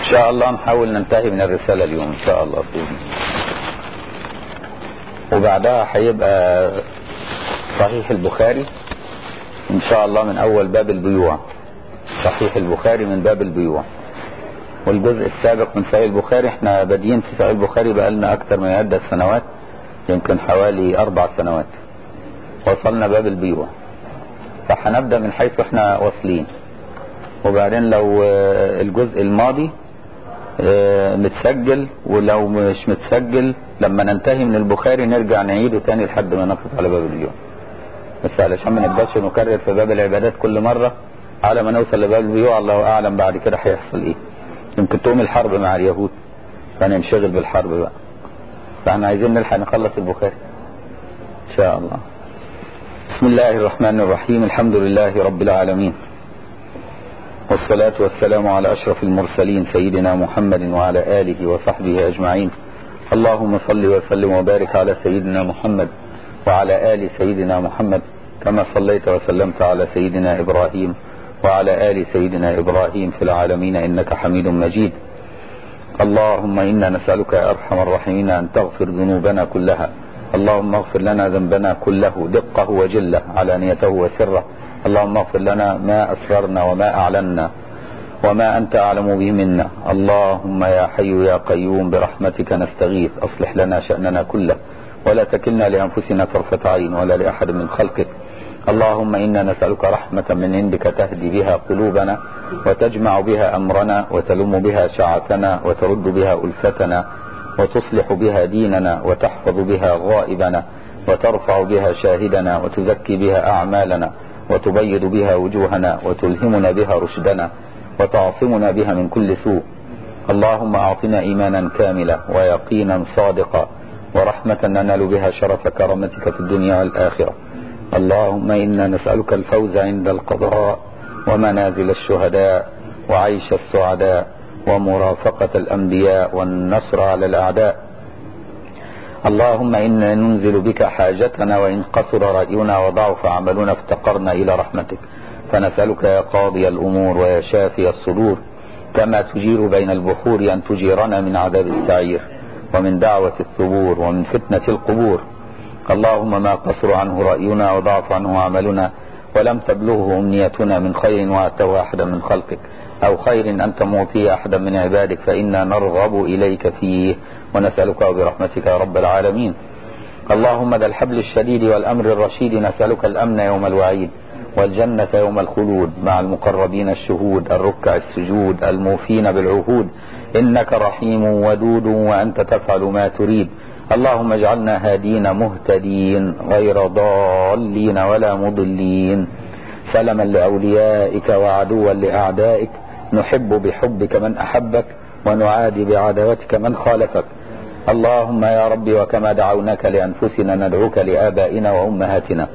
شاء الله نحاول ننتهي من الرسالة اليوم ان شاء الله بإذن وبعدها هيبقى صحيح البخاري ان شاء الله من اول باب البيوع صحيح البخاري من باب البيوع والجزء السابق من صحيح البخاري احنا بادئين في صحيح البخاري بقالنا اكتر من عدة سنوات يمكن حوالي اربع سنوات وصلنا باب البيوع فهنبدأ من حيث احنا واصلين وبعدين لو الجزء الماضي متسجل ولو مش متسجل لما ننتهي من البخاري نرجع نعيده تاني لحد ما نقف على باب البيوع بس علشان ما نبداش نكرر في باب العبادات كل مرة على ما نوصل لباب البيوع الله اعلم بعد كده هيحصل ايه يمكن تقوم الحرب مع اليهود فننشغل بالحرب بقى فاحنا عايزين نلحق نخلص البخاري ان شاء الله بسم الله الرحمن الرحيم الحمد لله رب العالمين والصلاة والسلام على أشرف المرسلين سيدنا محمد وعلى آله وصحبه أجمعين اللهم صل وسلم وبارك على سيدنا محمد وعلى آل سيدنا محمد كما صليت وسلمت على سيدنا إبراهيم وعلى آل سيدنا إبراهيم في العالمين إنك حميد مجيد اللهم إنا نسألك يا أرحم الراحمين أن تغفر ذنوبنا كلها اللهم اغفر لنا ذنبنا كله دقه وجله علانيته وسره اللهم اغفر لنا ما أسررنا وما أعلنا وما أنت أعلم به منا اللهم يا حي يا قيوم برحمتك نستغيث أصلح لنا شأننا كله ولا تكلنا لأنفسنا طرفة عين ولا لأحد من خلقك اللهم إنا نسألك رحمة من عندك تهدي بها قلوبنا وتجمع بها أمرنا وتلم بها شعثنا وترد بها ألفتنا وتصلح بها ديننا وتحفظ بها غائبنا وترفع بها شاهدنا وتزكي بها أعمالنا وتبيض بها وجوهنا وتلهمنا بها رشدنا وتعصمنا بها من كل سوء اللهم أعطنا إيمانا كاملا ويقينا صادقا ورحمة ننال بها شرف كرامتك في الدنيا والآخرة اللهم إنا نسألك الفوز عند القضاء ومنازل الشهداء وعيش السعداء ومرافقة الأنبياء والنصر على الأعداء اللهم إنا ننزل بك حاجتنا وإن قصر رأينا وضعف عملنا افتقرنا إلى رحمتك فنسألك يا قاضي الأمور ويا شافي الصدور كما تجير بين البحور أن تجيرنا من عذاب السعير ومن دعوة الثبور ومن فتنة القبور اللهم ما قصر عنه رأينا وضعف عنه عملنا ولم تبلغه أمنيتنا من خير وعدته أحدا من خلقك أو خير أنت معطي أحدا من عبادك فإنا نرغب إليك فيه ونسألك برحمتك يا رب العالمين اللهم ذا الحبل الشديد والأمر الرشيد نسألك الأمن يوم الوعيد والجنة يوم الخلود مع المقربين الشهود الركع السجود الموفين بالعهود إنك رحيم ودود وأنت تفعل ما تريد اللهم اجعلنا هادين مهتدين غير ضالين ولا مضلين سلما لأوليائك وعدوا لأعدائك نحب بحبك من أحبك ونعادي بعداوتك من خالفك اللهم يا ربي وكما دعوناك لأنفسنا ندعوك لآبائنا وأمهاتنا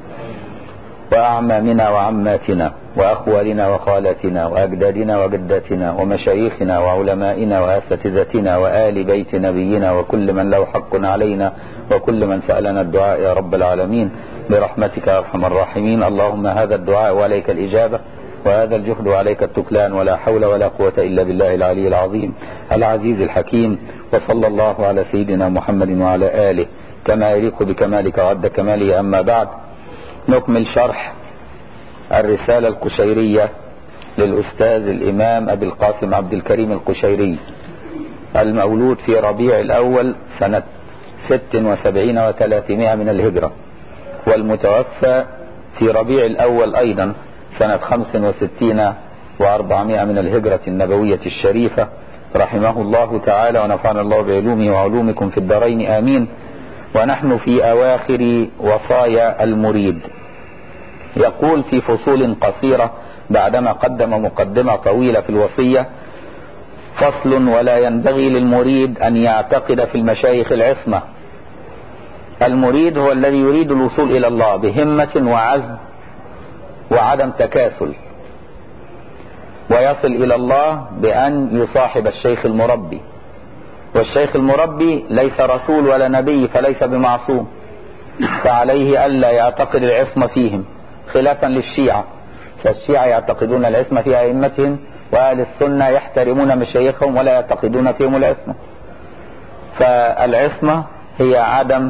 وأعمامنا وعماتنا وأخوالنا وخالاتنا وأجدادنا وجداتنا ومشايخنا وعلمائنا وأساتذتنا وآل بيت نبينا وكل من له حق علينا وكل من سألنا الدعاء يا رب العالمين برحمتك يا أرحم الراحمين اللهم هذا الدعاء وعليك الإجابة وهذا الجهد وعليك التكلان ولا حول ولا قوة إلا بالله العلي العظيم العزيز الحكيم وصلى الله على سيدنا محمد وعلى آله كما يليق بكمالك وعد كماله أما بعد نكمل شرح الرسالة القشيرية للأستاذ الإمام أبي القاسم عبد الكريم القشيري المولود في ربيع الأول سنة ست وسبعين وثلاثمائة من الهجرة والمتوفى في ربيع الأول أيضا سنة خمس وستين وأربعمائة من الهجرة النبوية الشريفة رحمه الله تعالى ونفعنا الله بعلومه وعلومكم في الدارين آمين ونحن في أواخر وصايا المريد يقول في فصول قصيرة بعدما قدم مقدمة طويلة في الوصية فصل ولا ينبغي للمريد أن يعتقد في المشايخ العصمة المريد هو الذي يريد الوصول إلى الله بهمة وعزم وعدم تكاسل ويصل إلى الله بأن يصاحب الشيخ المربي والشيخ المربي ليس رسول ولا نبي فليس بمعصوم فعليه ألا يعتقد العصمة فيهم خلافا للشيعة فالشيعة يعتقدون العصمة في أئمتهم وأهل السنة يحترمون مشايخهم ولا يعتقدون فيهم العصمة فالعصمة هي عدم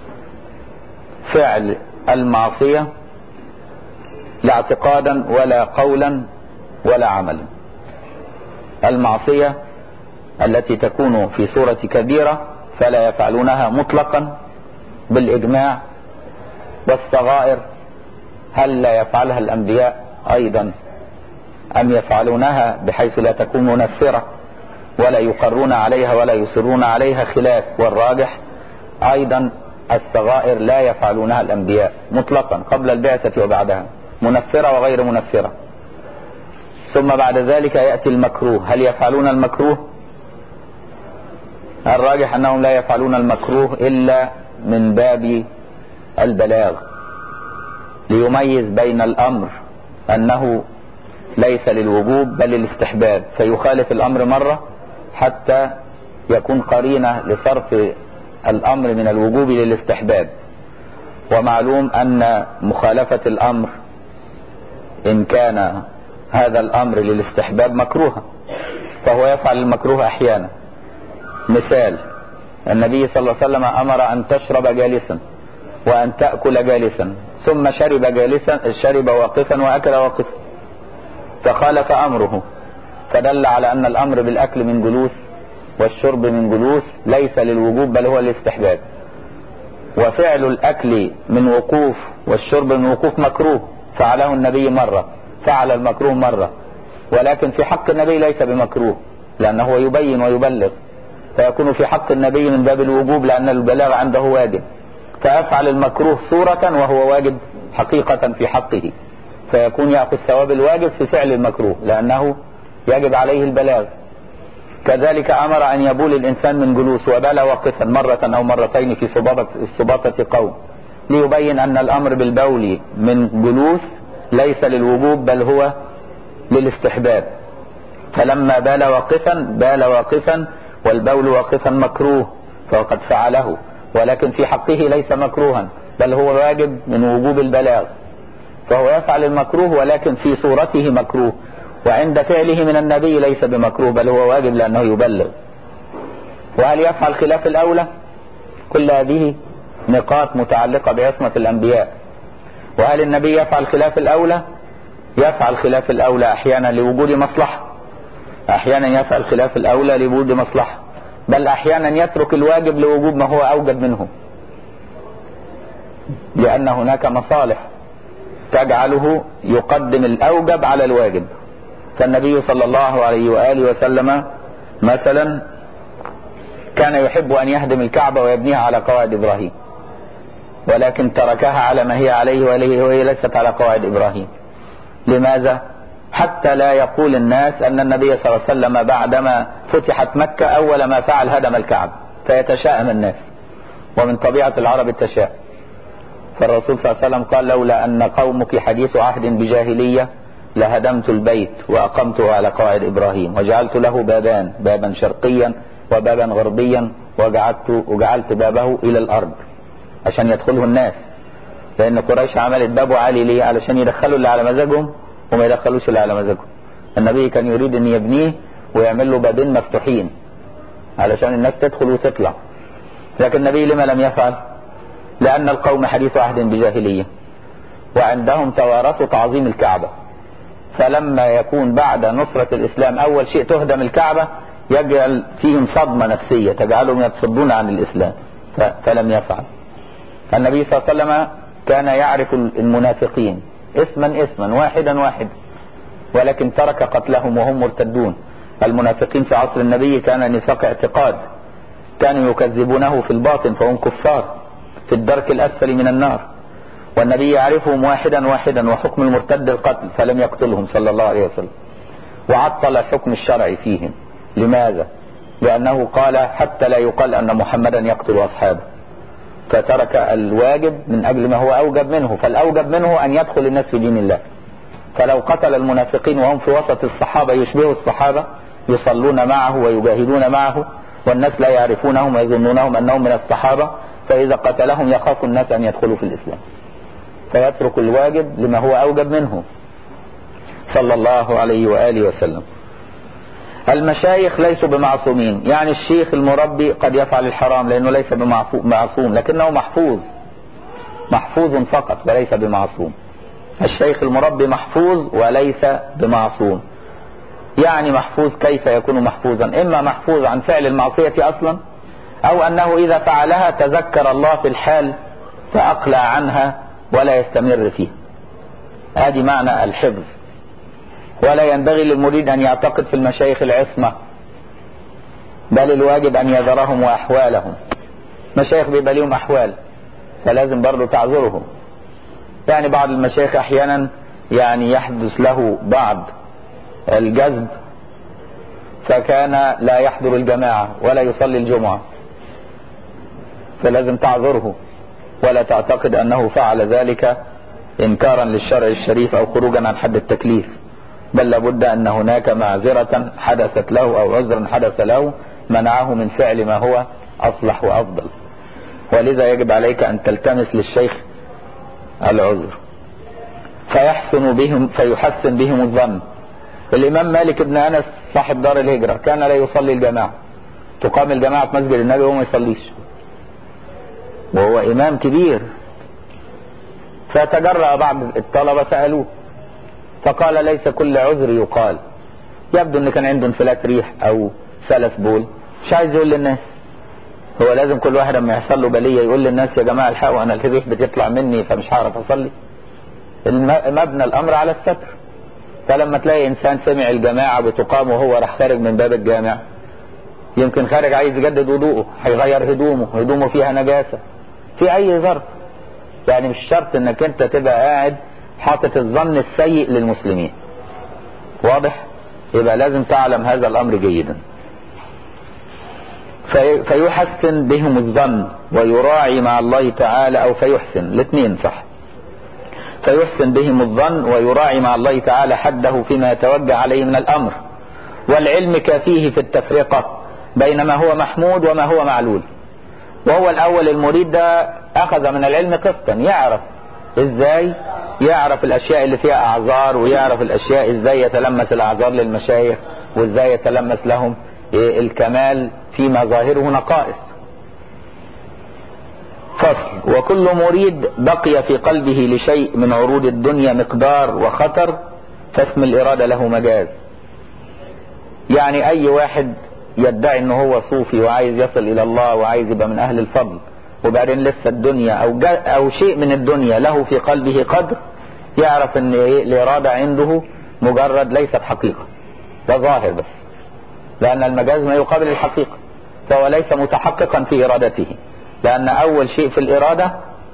فعل المعصية لا اعتقادا ولا قولا ولا عملا المعصية التي تكون في صورة كبيرة فلا يفعلونها مطلقا بالإجماع والصغائر هل لا يفعلها الأنبياء أيضا أم يفعلونها بحيث لا تكون منفرة ولا يقرون عليها ولا يصرون عليها خلاف والراجح أيضا الصغائر لا يفعلونها الأنبياء مطلقا قبل البعثة وبعدها منفرة وغير منفرة ثم بعد ذلك يأتي المكروه هل يفعلون المكروه الراجح أنهم لا يفعلون المكروه إلا من باب البلاغ ليميز بين الأمر أنه ليس للوجوب بل للاستحباب فيخالف الأمر مرة حتى يكون قرينة لصرف الأمر من الوجوب للاستحباب ومعلوم أن مخالفة الأمر إن كان هذا الأمر للاستحباب مكروها فهو يفعل المكروه أحيانا مثال النبي صلى الله عليه وسلم أمر أن تشرب جالسا وأن تأكل جالسا ثم شرب جالسا شرب واقفا وأكل واقفا فخالف أمره فدل على أن الأمر بالأكل من جلوس والشرب من جلوس ليس للوجوب بل هو الاستحباب وفعل الأكل من وقوف والشرب من وقوف مكروه فعله النبي مرة فعل المكروه مرة ولكن في حق النبي ليس بمكروه لأنه يبين ويبلغ فيكون في حق النبي من باب الوجوب لأن البلاغ عنده واجب فيفعل المكروه صورة وهو واجب حقيقة في حقه فيكون يأخذ ثواب الواجب في فعل المكروه لأنه يجب عليه البلاغ كذلك أمر أن يبول الإنسان من جلوس وبال واقفا مرة أو مرتين في سباطة قوم ليبين أن الأمر بالبول من جلوس ليس للوجوب بل هو للاستحباب فلما بال واقفا بال واقفا والبول واقفا مكروه فقد فعله ولكن في حقه ليس مكروها بل هو واجب من وجوب البلاغ فهو يفعل المكروه ولكن في صورته مكروه وعند فعله من النبي ليس بمكروه بل هو واجب لأنه يبلغ وهل يفعل خلاف الأولى كل هذه نقاط متعلقة بعصمة الأنبياء وهل النبي يفعل خلاف الأولى يفعل خلاف الأولى أحيانا لوجود مصلحة أحيانا يفعل خلاف الأولى لوجود مصلحة بل أحيانا يترك الواجب لوجود ما هو أوجب منه لأن هناك مصالح تجعله يقدم الأوجب على الواجب فالنبي صلى الله عليه وآله وسلم مثلا كان يحب أن يهدم الكعبة ويبنيها على قواعد إبراهيم ولكن تركها على ما هي عليه وهي ليست على قواعد إبراهيم لماذا؟ حتى لا يقول الناس أن النبي صلى الله عليه وسلم بعدما فتحت مكة أول ما فعل هدم الكعبة فيتشائم الناس ومن طبيعة العرب التشاؤم فالرسول صلى الله عليه وسلم قال لولا أن قومك حديث عهد بجاهلية لهدمت البيت وأقمته على قواعد إبراهيم وجعلت له بابان بابا شرقيا وبابا غربيا وجعلت, وجعلت بابه إلى الأرض عشان يدخله الناس لأن قريش عملت بابه عالي ليه علشان يدخلوا اللي على مزاجهم وما يدخلوش اللي على مزاجهم النبي كان يريد أن يبنيه ويعمل له بابين مفتوحين علشان الناس تدخل وتطلع لكن النبي لما لم يفعل لأن القوم حديث عهد بجاهلية وعندهم توارثوا تعظيم الكعبة فلما يكون بعد نصرة الإسلام أول شيء تهدم الكعبة يجعل فيهم صدمة نفسية تجعلهم يتصدون عن الإسلام فلم يفعل النبي صلى الله عليه وسلم كان يعرف المنافقين اسما اسما واحدا واحدا ولكن ترك قتلهم وهم مرتدون المنافقين في عصر النبي كان نفاق اعتقاد كانوا يكذبونه في الباطن فهم كفار في الدرك الأسفل من النار والنبي يعرفهم واحدا واحدا وحكم المرتد القتل فلم يقتلهم صلى الله عليه وسلم وعطل الحكم الشرعي فيهم لماذا لأنه قال حتى لا يقال أن محمدا يقتل أصحابه فترك الواجب من أجل ما هو أوجب منه فالأوجب منه أن يدخل الناس في دين الله فلو قتل المنافقين وهم في وسط الصحابة يشبهوا الصحابة يصلون معه ويجاهدون معه والناس لا يعرفونهم ويظنونهم أنهم من الصحابة فإذا قتلهم يخاف الناس أن يدخلوا في الإسلام فيترك الواجب لما هو أوجب منه صلى الله عليه وآله وسلم المشايخ ليسوا بمعصومين يعني الشيخ المربي قد يفعل الحرام لأنه ليس بمعصوم لكنه محفوظ محفوظ فقط وليس بمعصوم الشيخ المربي محفوظ وليس بمعصوم يعني محفوظ كيف يكون محفوظا إما محفوظ عن فعل المعصية أصلا أو أنه إذا فعلها تذكر الله في الحال فأقلع عنها ولا يستمر فيها هذه معنى الحفظ ولا ينبغي للمريد أن يعتقد في المشايخ العصمة بل الواجب أن يذرهم وأحوالهم مشايخ بيبقى لهم أحوال فلازم برضه تعذرهم يعني بعض المشايخ أحيانا يعني يحدث له بعض الجذب فكان لا يحضر الجماعة ولا يصلي الجمعة فلازم تعذره ولا تعتقد أنه فعل ذلك إنكارا للشرع الشريف أو خروجا عن حد التكليف بل لابد أن هناك معذرة حدثت له أو عذرا حدث له منعه من فعل ما هو أصلح وأفضل ولذا يجب عليك أن تلتمس للشيخ العذر فيحسن بهم فيحسن بهم الظن الإمام مالك بن أنس صاحب دار الهجرة كان لا يصلي الجماعة تقام الجماعة في مسجد النبي وهو ما يصليش وهو إمام كبير فتجرأ بعض الطلبة سألوه فقال ليس كل عذر يقال يبدو ان كان عنده انفلات ريح او سلس بول مش عايز يقول للناس هو لازم كل واحد لما يحصل له بليه يقول للناس يا جماعه الحقوا انا الريح بتطلع مني فمش هعرف اصلي مبنى الامر على الستر فلما تلاقي انسان سمع الجماعه بتقام وهو راح خارج من باب الجامع يمكن خارج عايز يجدد وضوءه هيغير هدومه هدومه فيها نجاسه في اي ظرف يعني مش شرط انك انت تبقى قاعد حاطط الظن السيء للمسلمين واضح يبقى لازم تعلم هذا الامر جيدا في فيحسن بهم الظن ويراعي مع الله تعالى او فيحسن الاثنين صح فيحسن بهم الظن ويراعي مع الله تعالى حده فيما يتوجه عليه من الامر والعلم كافيه في التفرقة بين ما هو محمود وما هو معلول وهو الاول المريد ده اخذ من العلم قسطا يعرف ازاي يعرف الاشياء اللي فيها اعذار ويعرف الاشياء ازاي يتلمس الاعذار للمشايخ وازاي يتلمس لهم الكمال فيما ظاهره نقائص فصل وكل مريد بقي في قلبه لشيء من عروض الدنيا مقدار وخطر فاسم الإرادة له مجاز يعني أي واحد يدعي أنه هو صوفي وعايز يصل إلى الله وعايز يبقى من أهل الفضل وبعدين لسه الدنيا أو, أو شيء من الدنيا له في قلبه قدر يعرف أن إيه الإرادة عنده مجرد ليست حقيقة ده ظاهر بس لأن المجاز ما يقابل الحقيقة فهو ليس متحققا في إرادته لأن أول شيء في الإرادة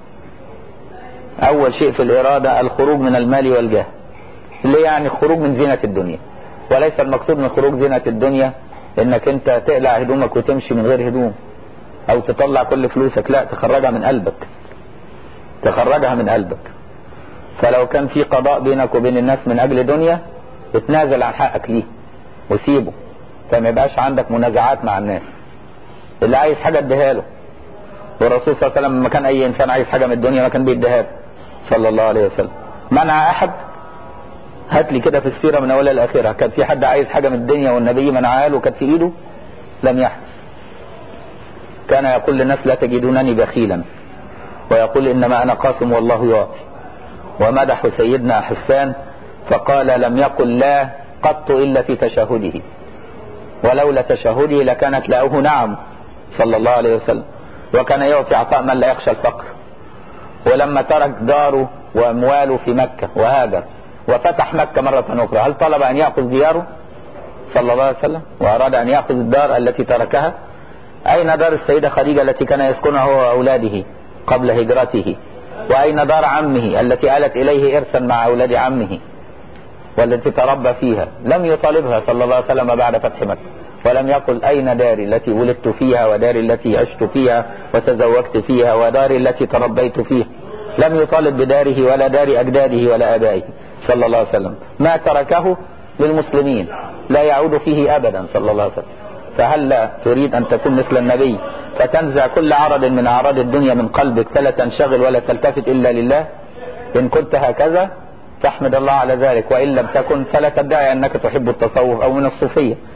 أول شيء في الإرادة الخروج من المال والجاه اللي يعني الخروج من زينة الدنيا وليس المقصود من خروج زينة الدنيا انك انت تقلع هدومك وتمشي من غير هدوم او تطلع كل فلوسك لا تخرجها من قلبك تخرجها من قلبك فلو كان في قضاء بينك وبين الناس من اجل دنيا اتنازل عن حقك ليه وسيبه فما يبقاش عندك منازعات مع الناس اللي عايز حاجة اديها له والرسول صلى الله عليه وسلم لما كان اي انسان عايز حاجة من الدنيا ما كان بيديها له صلى الله عليه وسلم منع احد هات لي كده في السيرة من اولها لاخرها كان في حد عايز حاجة من الدنيا والنبي منعها له كانت في ايده لم يحدث كان يقول للناس لا تجدونني بخيلا ويقول انما انا قاسم والله يعطي ومدح سيدنا حسان فقال لم يقل لا قط الا في تشهده ولولا تشهده لكانت لاؤه نعم صلى الله عليه وسلم وكان يعطي عطاء من لا يخشى الفقر ولما ترك داره وامواله في مكة وهاجر وفتح مكة مرة أخرى هل طلب أن يأخذ دياره صلى الله عليه وسلم وأراد أن يأخذ الدار التي تركها أين دار السيدة خديجة التي كان يسكنها هو وأولاده قبل هجرته وأين دار عمه التي آلت إليه إرثا مع أولاد عمه والتي تربى فيها لم يطالبها صلى الله عليه وسلم بعد فتح مكة ولم يقل أين داري التي ولدت فيها وداري التي عشت فيها وتزوجت فيها وداري التي تربيت فيها لم يطالب بداره ولا دار أجداده ولا آبائه صلى الله عليه وسلم ما تركه للمسلمين لا يعود فيه أبدا صلى الله عليه وسلم فهل لا تريد أن تكون مثل النبي فتنزع كل عرض من أعراض الدنيا من قلبك فلا تنشغل ولا تلتفت إلا لله إن كنت هكذا فاحمد الله على ذلك وإن لم تكن فلا تدعي أنك تحب التصوف أو من الصوفية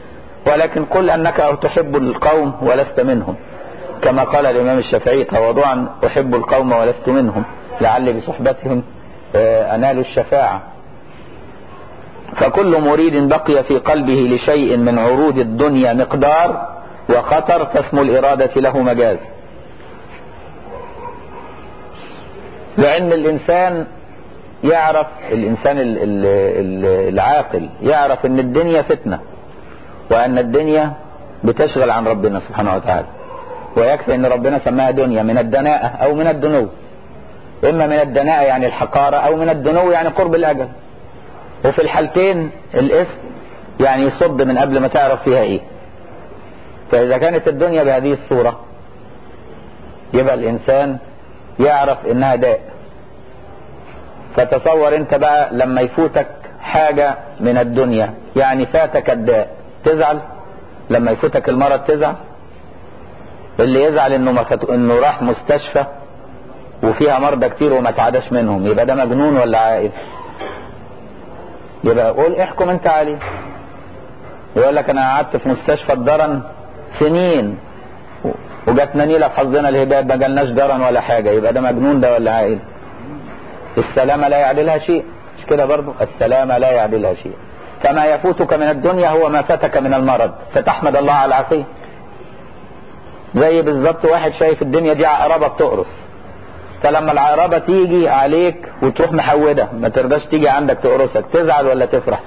ولكن قل انك تحب القوم ولست منهم كما قال الامام الشافعي تواضعا احب القوم ولست منهم لعلي بصحبتهم انال الشفاعه فكل مريد بقي في قلبه لشيء من عروض الدنيا مقدار وخطر فاسم الإرادة له مجاز لأن الإنسان يعرف الإنسان العاقل يعرف أن الدنيا فتنة وأن الدنيا بتشغل عن ربنا سبحانه وتعالى ويكفي أن ربنا سماها دنيا من الدناءة أو من الدنو إما من الدناءة يعني الحقارة أو من الدنو يعني قرب الأجل وفي الحالتين الاسم يعني يصد من قبل ما تعرف فيها ايه فاذا كانت الدنيا بهذه الصورة يبقى الانسان يعرف انها داء فتصور انت بقى لما يفوتك حاجة من الدنيا يعني فاتك الداء تزعل لما يفوتك المرض تزعل اللي يزعل انه مخت... انه راح مستشفى وفيها مرضى كتير وما تعداش منهم يبقى ده مجنون ولا عاقل يبقى قول احكم انت عليه يقول لك انا قعدت في مستشفى الدرن سنين وجاتنا نيلة في حظنا الهباب ما جالناش درن ولا حاجة يبقى ده مجنون ده ولا عاقل السلامة لا يعدلها شيء مش كده برضو السلامة لا يعدلها شيء فما يفوتك من الدنيا هو ما فاتك من المرض فتحمد الله على العافية زي بالظبط واحد شايف الدنيا دي عقربة بتقرص فلما العقربة تيجي عليك وتروح محودة ما ترضاش تيجي عندك تقرصك تزعل ولا تفرح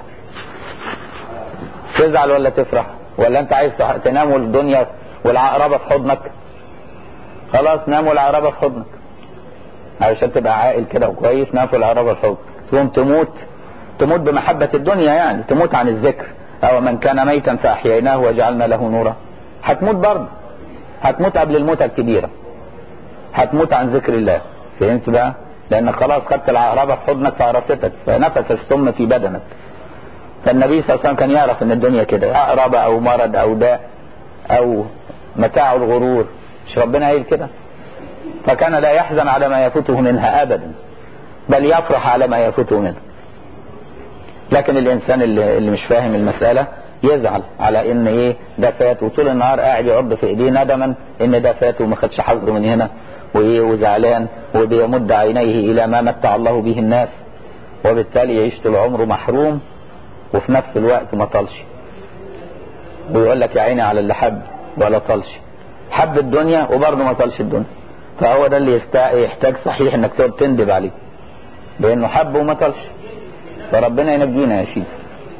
تزعل ولا تفرح ولا انت عايز تنام والدنيا والعقربة في حضنك خلاص نام والعقربة في حضنك علشان تبقى عاقل كده وكويس نام والعقربة في حضنك تقوم تموت تموت بمحبة الدنيا يعني تموت عن الذكر او من كان ميتا فاحييناه وجعلنا له نورا هتموت برضه هتموت قبل الموتة الكبيرة هتموت عن ذكر الله فهمت بقى لانك خلاص خدت العقربة في حضنك فعرفتك فنفس السم في بدنك فالنبي صلى الله عليه وسلم كان يعرف ان الدنيا كده عقربة او مرض او داء او متاع الغرور مش ربنا قايل كده فكان لا يحزن على ما يفوته منها ابدا بل يفرح على ما يفوته منها لكن الانسان اللي, اللي مش فاهم المسألة يزعل على ان ايه ده فات وطول النهار قاعد يعض في ايديه ندما ان ده فات وما خدش حظه من هنا وايه وزعلان وبيمد عينيه الى ما متع الله به الناس وبالتالي يعيش طول عمره محروم وفي نفس الوقت ما طلش ويقول لك يا عيني على اللي حب ولا طلش حب الدنيا وبرضه ما طلش الدنيا فهو ده اللي يحتاج صحيح انك تقعد تندب عليه لانه حب وما طلش فربنا ينجينا يا سيدي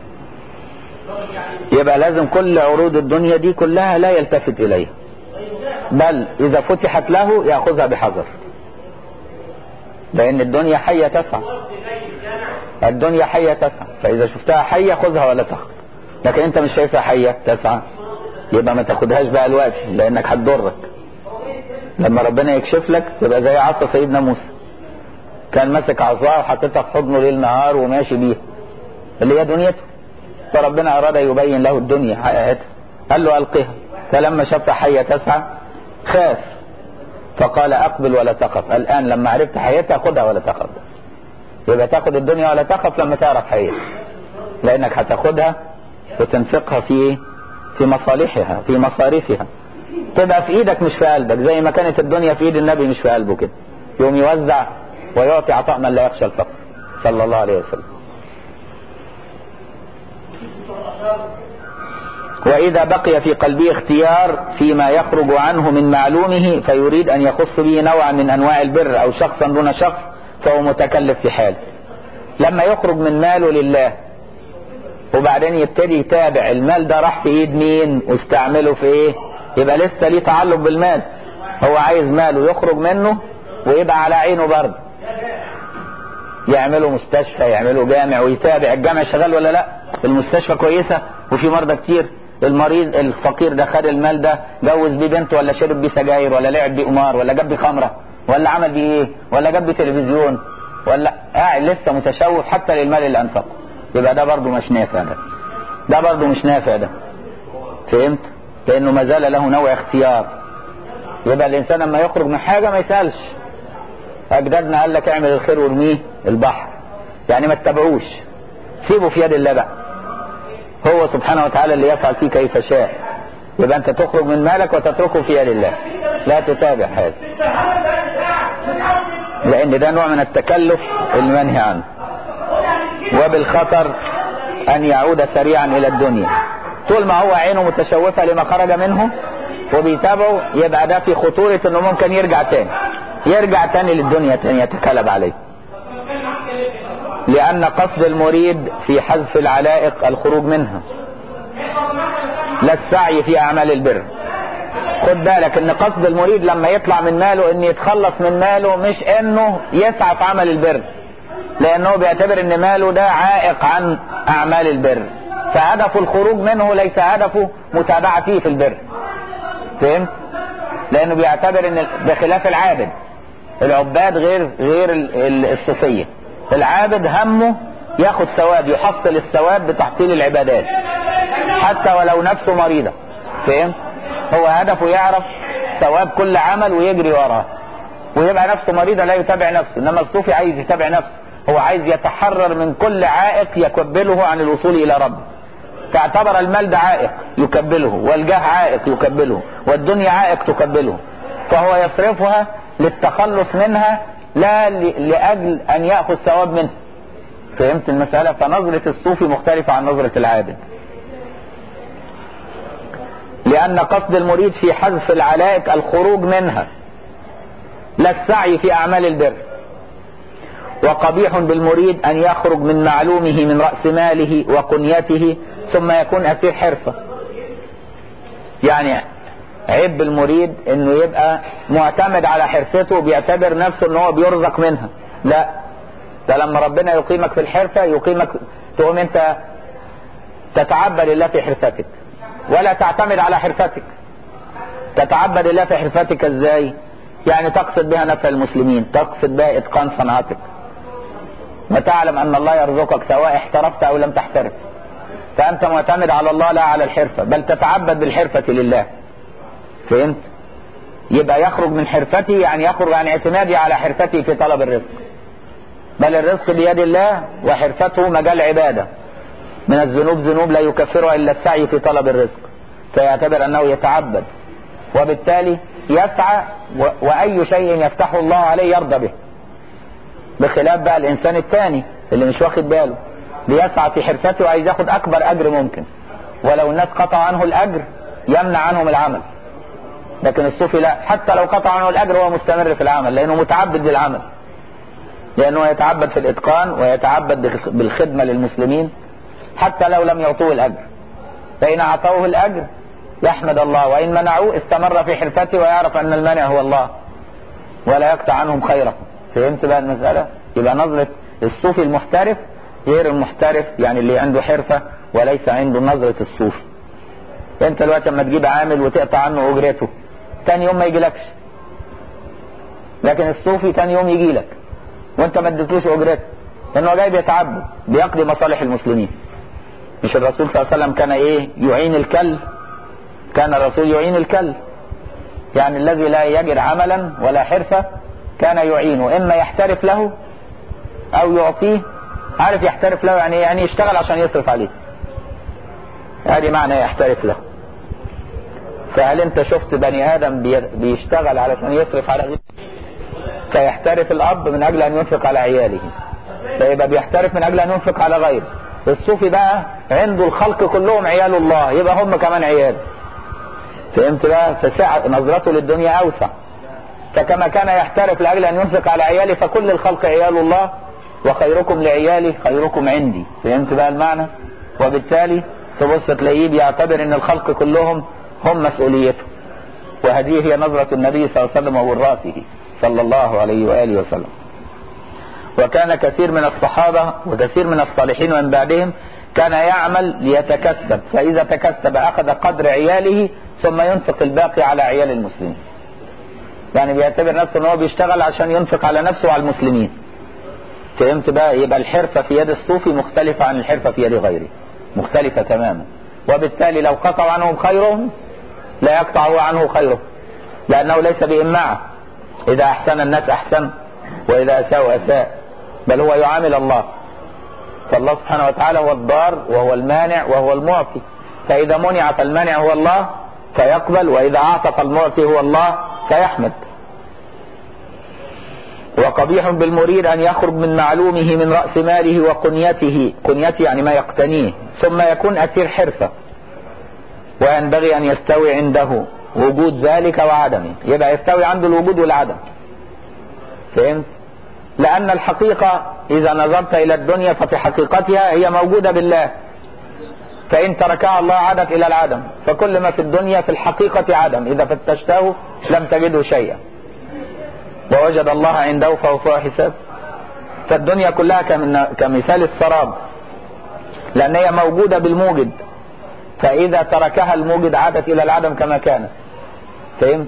يبقى لازم كل عروض الدنيا دي كلها لا يلتفت اليها بل اذا فتحت له ياخذها بحذر لان الدنيا حية تسعى الدنيا حية تسعى فاذا شفتها حية خذها ولا تاخذ لكن انت مش شايفها حية تسعى يبقى ما تاخدهاش بقى الوقت لانك هتضرك لما ربنا يكشف لك تبقى زي عصا سيدنا موسى كان ماسك عصاه وحاططها في حضنه ليل نهار وماشي بيها اللي هي دنيته فربنا اراد يبين له الدنيا حقيقتها قال له القها فلما شافها حية تسعى خاف فقال اقبل ولا تخف الان لما عرفت حياتها خدها ولا تخف يبقى تاخد الدنيا ولا تخف لما تعرف حياتها لانك هتاخدها وتنفقها في في مصالحها في مصاريفها تبقى في ايدك مش في قلبك زي ما كانت الدنيا في ايد النبي مش في قلبه كده يوم يوزع ويعطي عطاء من لا يخشى الفقر صلى الله عليه وسلم وإذا بقي في قلبه اختيار فيما يخرج عنه من معلومه فيريد أن يخص به نوعا من أنواع البر أو شخصا دون شخص فهو متكلف في حاله لما يخرج من ماله لله وبعدين يبتدي يتابع المال ده راح في ايد مين واستعمله في ايه يبقى لسه ليه تعلق بالمال هو عايز ماله يخرج منه ويبقى على عينه برضه يعملوا مستشفى يعملوا جامع ويتابع الجامع شغال ولا لا المستشفى كويسة وفي مرضى كتير المريض الفقير ده خد المال ده جوز بيه بنت ولا شرب بيه سجاير ولا لعب بيه قمار ولا جاب بيه خمره ولا عمل بيه ايه ولا جاب بيه تلفزيون ولا قاعد لسه متشوف حتى للمال اللي انفقه يبقى ده برضه مش نافع ده ده برضه مش نافع ده فهمت لانه ما زال له نوع اختيار يبقى الانسان لما يخرج من حاجه ما يسالش اجدادنا قال لك اعمل الخير وارميه البحر يعني ما تتبعوش سيبه في يد الله بقى هو سبحانه وتعالى اللي يفعل فيه كيف شاء يبقى انت تخرج من مالك وتتركه في يد الله لا تتابع هذا لان ده نوع من التكلف المنهي عنه وبالخطر ان يعود سريعا الى الدنيا طول ما هو عينه متشوفة لما خرج منه وبيتابعه يبقى ده في خطورة انه ممكن يرجع تاني يرجع تاني للدنيا تاني يتكلب عليه لان قصد المريد في حذف العلائق الخروج منها لا السعي في اعمال البر خد بالك ان قصد المريد لما يطلع من ماله ان يتخلص من ماله مش انه يسعى في عمل البر لانه بيعتبر ان ماله ده عائق عن اعمال البر فهدف الخروج منه ليس هدفه متابعته في البر فهمت لانه بيعتبر ان بخلاف العابد العباد غير غير الصوفيه العابد همه ياخد ثواب يحصل الثواب بتحصيل العبادات حتى ولو نفسه مريضة فهم هو هدفه يعرف ثواب كل عمل ويجري وراه ويبقى نفسه مريضة لا يتابع نفسه انما الصوفي عايز يتابع نفسه هو عايز يتحرر من كل عائق يكبله عن الوصول الى ربه فاعتبر المال ده عائق يكبله والجاه عائق يكبله والدنيا عائق تكبله فهو يصرفها للتخلص منها لا لأجل أن يأخذ ثواب منه فهمت المسألة فنظرة الصوفي مختلفة عن نظرة العابد لأن قصد المريد في حذف العلائق الخروج منها لا السعي في أعمال البر وقبيح بالمريد أن يخرج من معلومه من رأس ماله وقنيته ثم يكون أسير حرفة يعني عيب بالمريد انه يبقى معتمد على حرفته وبيعتبر نفسه ان هو بيرزق منها لا ده لما ربنا يقيمك في الحرفة يقيمك تقوم انت تتعبد الله في حرفتك ولا تعتمد على حرفتك تتعبد الله في حرفتك ازاي يعني تقصد بها نفع المسلمين تقصد بها اتقان صنعتك وتعلم ان الله يرزقك سواء احترفت او لم تحترف فانت معتمد على الله لا على الحرفة بل تتعبد بالحرفة لله فهمت يبقى يخرج من حرفتي يعني يخرج عن اعتمادي على حرفتي في طلب الرزق بل الرزق بيد الله وحرفته مجال عبادة من الذنوب ذنوب لا يكفرها إلا السعي في طلب الرزق فيعتبر أنه يتعبد وبالتالي يسعى و... وأي شيء يفتحه الله عليه يرضى به بخلاف بقى الإنسان الثاني اللي مش واخد باله بيسعى في حرفته وعايز ياخد أكبر أجر ممكن ولو الناس قطع عنه الأجر يمنع عنهم العمل لكن الصوفي لا حتى لو قطع عنه الأجر هو مستمر في العمل لأنه متعبد بالعمل لأنه يتعبد في الإتقان ويتعبد بالخدمة للمسلمين حتى لو لم يعطوه الأجر فإن أعطوه الأجر يحمد الله وإن منعوه استمر في حرفته ويعرف أن المانع هو الله ولا يقطع عنهم خيره فهمت بقى المسألة يبقى نظرة الصوفي المحترف غير المحترف يعني اللي عنده حرفة وليس عنده نظرة الصوفي انت دلوقتي لما تجيب عامل وتقطع عنه اجرته تاني يوم ما يجيلكش لكن الصوفي تاني يوم يجي لك وانت ما اديتلوش اجرته لانه جاي بيتعبد بيقضي مصالح المسلمين مش الرسول صلى الله عليه وسلم كان ايه يعين الكل كان الرسول يعين الكل يعني الذي لا يجد عملا ولا حرفة كان يعينه اما يحترف له او يعطيه عارف يحترف له يعني يعني يشتغل عشان يصرف عليه هذه معنى يحترف له فهل انت شفت بني ادم بيشتغل علشان يصرف على غيره فيحترف الاب من اجل ان ينفق على عياله فيبقى بيحترف من اجل ان ينفق على غيره الصوفي بقى عنده الخلق كلهم عيال الله يبقى هم كمان عيال فهمت بقى فسعة نظرته للدنيا اوسع فكما كان يحترف لاجل ان ينفق على عياله فكل الخلق عيال الله وخيركم لعيالي خيركم عندي فهمت بقى المعنى وبالتالي تبص تلاقيه بيعتبر ان الخلق كلهم هم مسؤوليته وهذه هي نظرة النبي صلى الله عليه وسلم ووراثه صلى الله عليه وآله وسلم وكان كثير من الصحابة وكثير من الصالحين ومن بعدهم كان يعمل ليتكسب فإذا تكسب أخذ قدر عياله ثم ينفق الباقي على عيال المسلمين يعني بيعتبر نفسه ان هو بيشتغل عشان ينفق على نفسه وعلى المسلمين فهمت بقى يبقى الحرفة في يد الصوفي مختلفة عن الحرفة في يد غيره مختلفة تماما وبالتالي لو قطع عنهم خيرهم لا يقطع هو عنه خيره لأنه ليس بإماعة إذا أحسن الناس أحسن وإذا أساءوا أساء بل هو يعامل الله فالله سبحانه وتعالى هو الضار وهو المانع وهو المعطي فإذا منع فالمانع هو الله فيقبل وإذا أعطى فالمعطي هو الله فيحمد وقبيح بالمريد أن يخرج من معلومه من رأس ماله وقنيته قنيته يعني ما يقتنيه ثم يكون أسير حرفة وينبغي أن يستوي عنده وجود ذلك وعدمه يبقى يستوي عنده الوجود والعدم فهمت لأن الحقيقة إذا نظرت إلى الدنيا ففي حقيقتها هي موجودة بالله فإن تركها الله عادت إلى العدم فكل ما في الدنيا في الحقيقة عدم إذا فتشته لم تجده شيئا ووجد الله عنده فهو فوق حساب فالدنيا كلها كمثال السراب لأن هي موجودة بالموجد فإذا تركها الموجد عادت إلى العدم كما كانت فهمت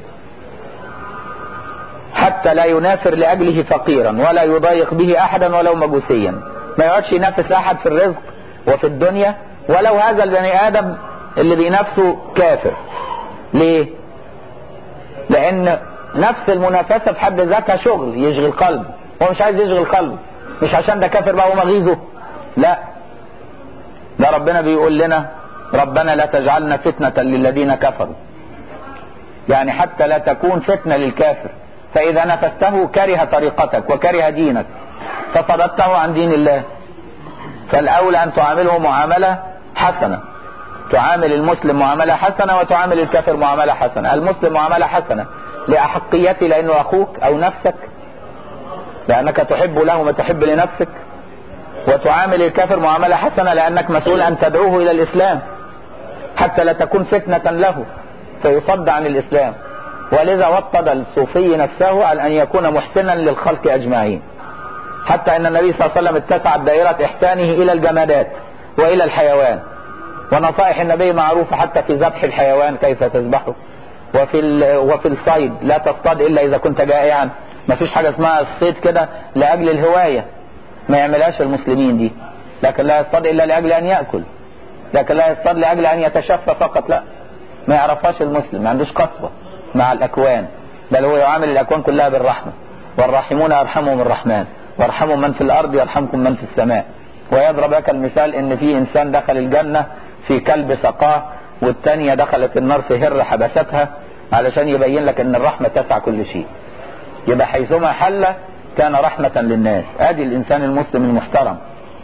حتى لا ينافر لأجله فقيرا ولا يضايق به أحدا ولو مجوسيا ما يقعدش ينافس أحد في الرزق وفي الدنيا ولو هذا البني آدم اللي بينافسه كافر ليه لأن نفس المنافسة في حد ذاتها شغل يشغل قلبه هو مش عايز يشغل قلبه مش عشان ده كافر بقى ومغيظه لا ده ربنا بيقول لنا ربنا لا تجعلنا فتنة للذين كفروا يعني حتى لا تكون فتنة للكافر فإذا نفسته كره طريقتك وكره دينك فصددته عن دين الله فالأولى أن تعامله معاملة حسنة تعامل المسلم معاملة حسنة وتعامل الكافر معاملة حسنة المسلم معاملة حسنة لأحقيته لأنه أخوك أو نفسك لأنك تحب له ما تحب لنفسك وتعامل الكافر معاملة حسنة لأنك مسؤول أن تدعوه إلى الإسلام حتى لا تكون فتنة له فيصد عن الإسلام ولذا وطد الصوفي نفسه على أن يكون محسنا للخلق أجمعين حتى أن النبي صلى الله عليه وسلم اتسعت دائرة إحسانه إلى الجمادات وإلى الحيوان ونصائح النبي معروفة حتى في ذبح الحيوان كيف تذبحه وفي وفي الصيد لا تصطاد إلا إذا كنت جائعا ما فيش حاجة اسمها الصيد كده لأجل الهواية ما يعملهاش المسلمين دي لكن لا يصطاد إلا لأجل أن يأكل لكن لا يصطاد لأجل أن يتشفى فقط لا ما يعرفهاش المسلم ما عندوش قسوة مع الأكوان بل هو يعامل الأكوان كلها بالرحمة والراحمون يرحمهم الرحمن وارحموا من في الأرض يرحمكم من في السماء ويضرب لك المثال ان في انسان دخل الجنة في كلب سقاه والتانية دخلت النار في هر حبستها علشان يبين لك ان الرحمة تسع كل شيء يبقى حيثما حل كان رحمة للناس ادي الانسان المسلم المحترم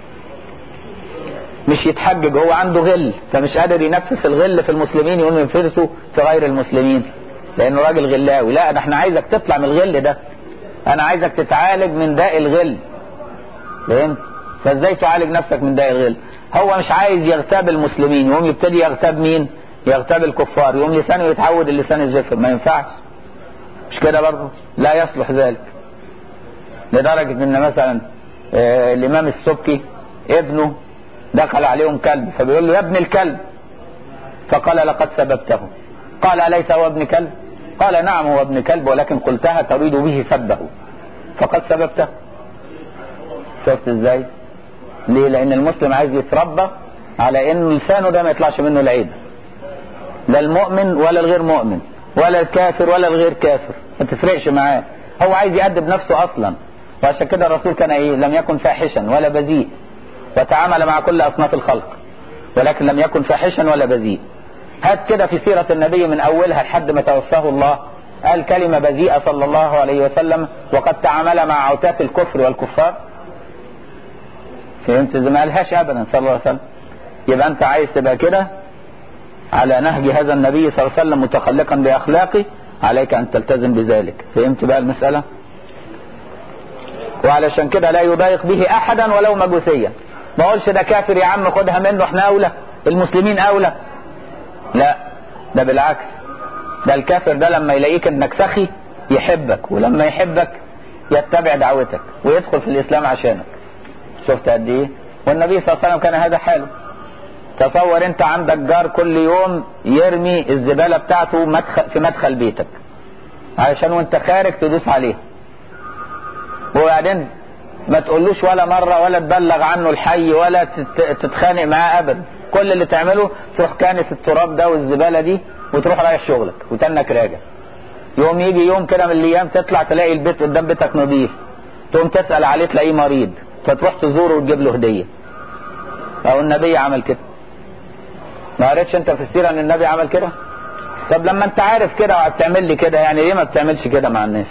مش يتحجج هو عنده غل فمش قادر ينفس الغل في المسلمين يقوم ينفرسه في غير المسلمين لانه راجل غلاوي لا ده احنا عايزك تطلع من الغل ده انا عايزك تتعالج من داء الغل فهمت فازاي تعالج نفسك من داء الغل هو مش عايز يغتاب المسلمين يقوم يبتدي يغتاب مين يغتاب الكفار يقوم لسانه يتعود اللسان الزفر ما ينفعش مش كده برضه لا يصلح ذلك لدرجة ان مثلا آه الامام السبكي ابنه دخل عليهم كلب فبيقول له يا ابن الكلب فقال لقد سببته قال أليس هو ابن كلب قال نعم هو ابن كلب ولكن قلتها تريد به سبه فقد سببته شفت ازاي ليه لان المسلم عايز يتربى على ان لسانه ده ما يطلعش منه العيب لا المؤمن ولا الغير مؤمن ولا الكافر ولا الغير كافر ما تفرقش معاه هو عايز يأدب نفسه اصلا وعشان كده الرسول كان ايه لم يكن فاحشا ولا بذيء وتعامل مع كل اصناف الخلق ولكن لم يكن فاحشا ولا بذيء هات كده في سيرة النبي من اولها لحد ما توفاه الله قال كلمة بذيئة صلى الله عليه وسلم وقد تعامل مع عتاة الكفر والكفار فهمت زي ما قالهاش ابدا صلى الله عليه وسلم يبقى انت عايز تبقى كده على نهج هذا النبي صلى الله عليه وسلم متخلقا باخلاقه عليك ان تلتزم بذلك فهمت بقى المسألة وعلشان كده لا يضايق به احدا ولو مجوسيا ما اقولش ده كافر يا عم خدها منه احنا اولى المسلمين اولى لا ده بالعكس ده الكافر ده لما يلاقيك انك سخي يحبك ولما يحبك يتبع دعوتك ويدخل في الاسلام عشانك شفت قد ايه والنبي صلى الله عليه وسلم كان هذا حاله تصور انت عندك جار كل يوم يرمي الزبالة بتاعته مدخل في مدخل بيتك علشان وانت خارج تدوس عليه وبعدين ما تقولوش ولا مرة ولا تبلغ عنه الحي ولا تتخانق معاه ابدا كل اللي تعمله تروح كانس التراب ده والزبالة دي وتروح رايح شغلك وتنك راجع يوم يجي يوم كده من الايام تطلع تلاقي البيت قدام بيتك نظيف تقوم تسأل عليه تلاقيه مريض فتروح تزوره وتجيب له هدية او النبي عمل كده ما قريتش انت في السيره ان النبي عمل كده طب لما انت عارف كده وبتعمل لي كده يعني ليه ما بتعملش كده مع الناس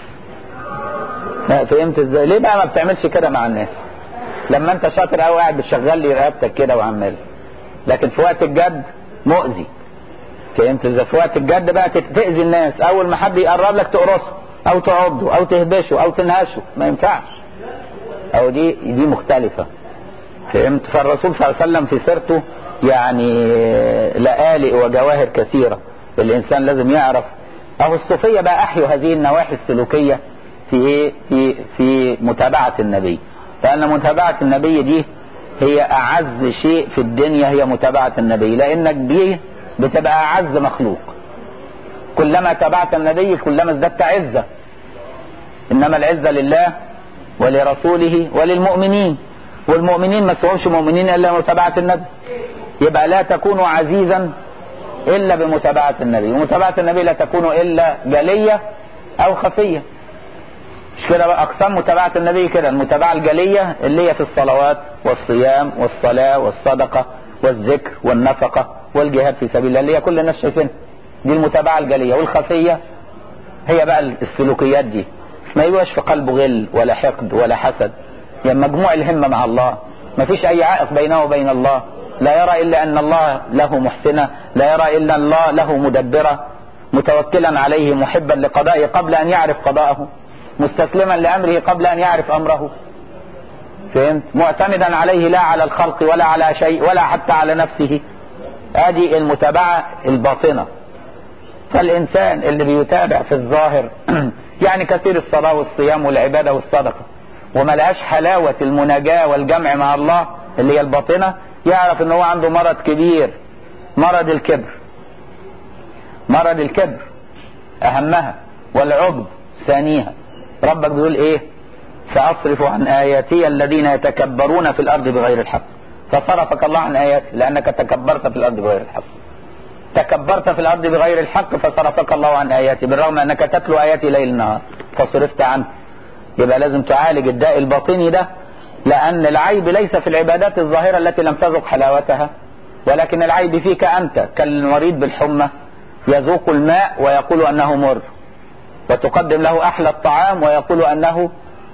فهمت ازاي ليه بقى ما بتعملش كده مع الناس لما انت شاطر قوي قاعد بتشغل لي رقبتك كده وعمال لكن في وقت الجد مؤذي فهمت ازاي في وقت الجد بقى تأذي الناس اول ما حد يقرب لك تقرصه او تعضه او تهبشه او تنهشه ما ينفعش او دي دي مختلفة فهمت فالرسول صلى الله عليه وسلم في سيرته يعني لآلئ وجواهر كثيرة الانسان لازم يعرف اهو الصوفية بقى احيوا هذه النواحي السلوكية في ايه في في متابعة النبي لان متابعة النبي دي هي اعز شيء في الدنيا هي متابعة النبي لانك بيه بتبقى اعز مخلوق كلما تابعت النبي كلما ازددت عزة انما العزة لله ولرسوله وللمؤمنين والمؤمنين ما سوهمش مؤمنين الا متابعة النبي يبقى لا تكون عزيزا الا بمتابعة النبي ومتابعة النبي لا تكون الا جلية او خفية مش كده بقى اقسام متابعة النبي كده المتابعة الجلية اللي هي في الصلوات والصيام والصلاة والصدقة والذكر والنفقة والجهاد في سبيل الله اللي هي كل الناس شايفينها دي المتابعة الجلية والخفية هي بقى السلوكيات دي ما يبقاش في قلبه غل ولا حقد ولا حسد يعني مجموع الهمة مع الله ما فيش اي عائق بينه وبين الله لا يرى الا ان الله له محسنة لا يرى الا الله له مدبرة متوكلا عليه محبا لقضائه قبل ان يعرف قضاءه مستسلما لامره قبل ان يعرف امره فهمت معتمدا عليه لا على الخلق ولا على شيء ولا حتى على نفسه ادي المتابعة الباطنة فالانسان اللي بيتابع في الظاهر يعني كثير الصلاة والصيام والعبادة والصدقة وما لهاش حلاوة المناجاة والجمع مع الله اللي هي الباطنة يعرف ان هو عنده مرض كبير مرض الكبر مرض الكبر اهمها والعجب ثانيها ربك بيقول ايه سأصرف عن آياتي الذين يتكبرون في الأرض بغير الحق فصرفك الله عن آياته لأنك تكبرت في الأرض بغير الحق تكبرت في الأرض بغير الحق فصرفك الله عن آياتي بالرغم أنك تتلو آياتي ليل نهار فصرفت عنه يبقى لازم تعالج الداء الباطني ده لأن العيب ليس في العبادات الظاهرة التي لم تذق حلاوتها ولكن العيب فيك أنت كالمريض بالحمى يذوق الماء ويقول أنه مر وتقدم له أحلى الطعام ويقول أنه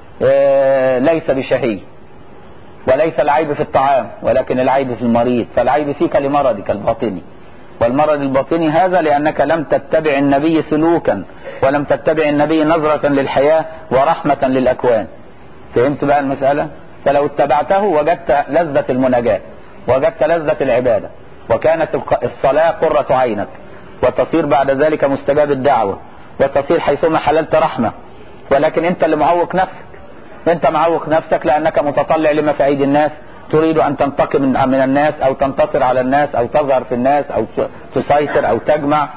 ليس بشهي وليس العيب في الطعام ولكن العيب في المريض فالعيب فيك لمرضك الباطني والمرض الباطني هذا لأنك لم تتبع النبي سلوكا ولم تتبع النبي نظرة للحياة ورحمة للأكوان فهمت بقى المسألة فلو اتبعته وجدت لذة المناجاة وجدت لذة العبادة وكانت الصلاة قرة عينك وتصير بعد ذلك مستجاب الدعوة وتصير حيثما حللت رحمة ولكن انت اللي معوق نفسك انت معوق نفسك لانك متطلع لما في ايدي الناس تريد ان تنتقم من, من الناس او تنتصر على الناس او تظهر في الناس او تسيطر او تجمع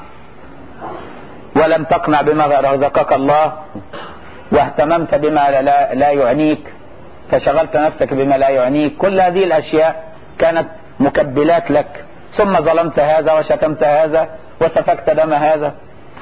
ولم تقنع بما رزقك الله واهتممت بما لا, لا يعنيك فشغلت نفسك بما لا يعنيك كل هذه الاشياء كانت مكبلات لك ثم ظلمت هذا وشتمت هذا وسفكت دم هذا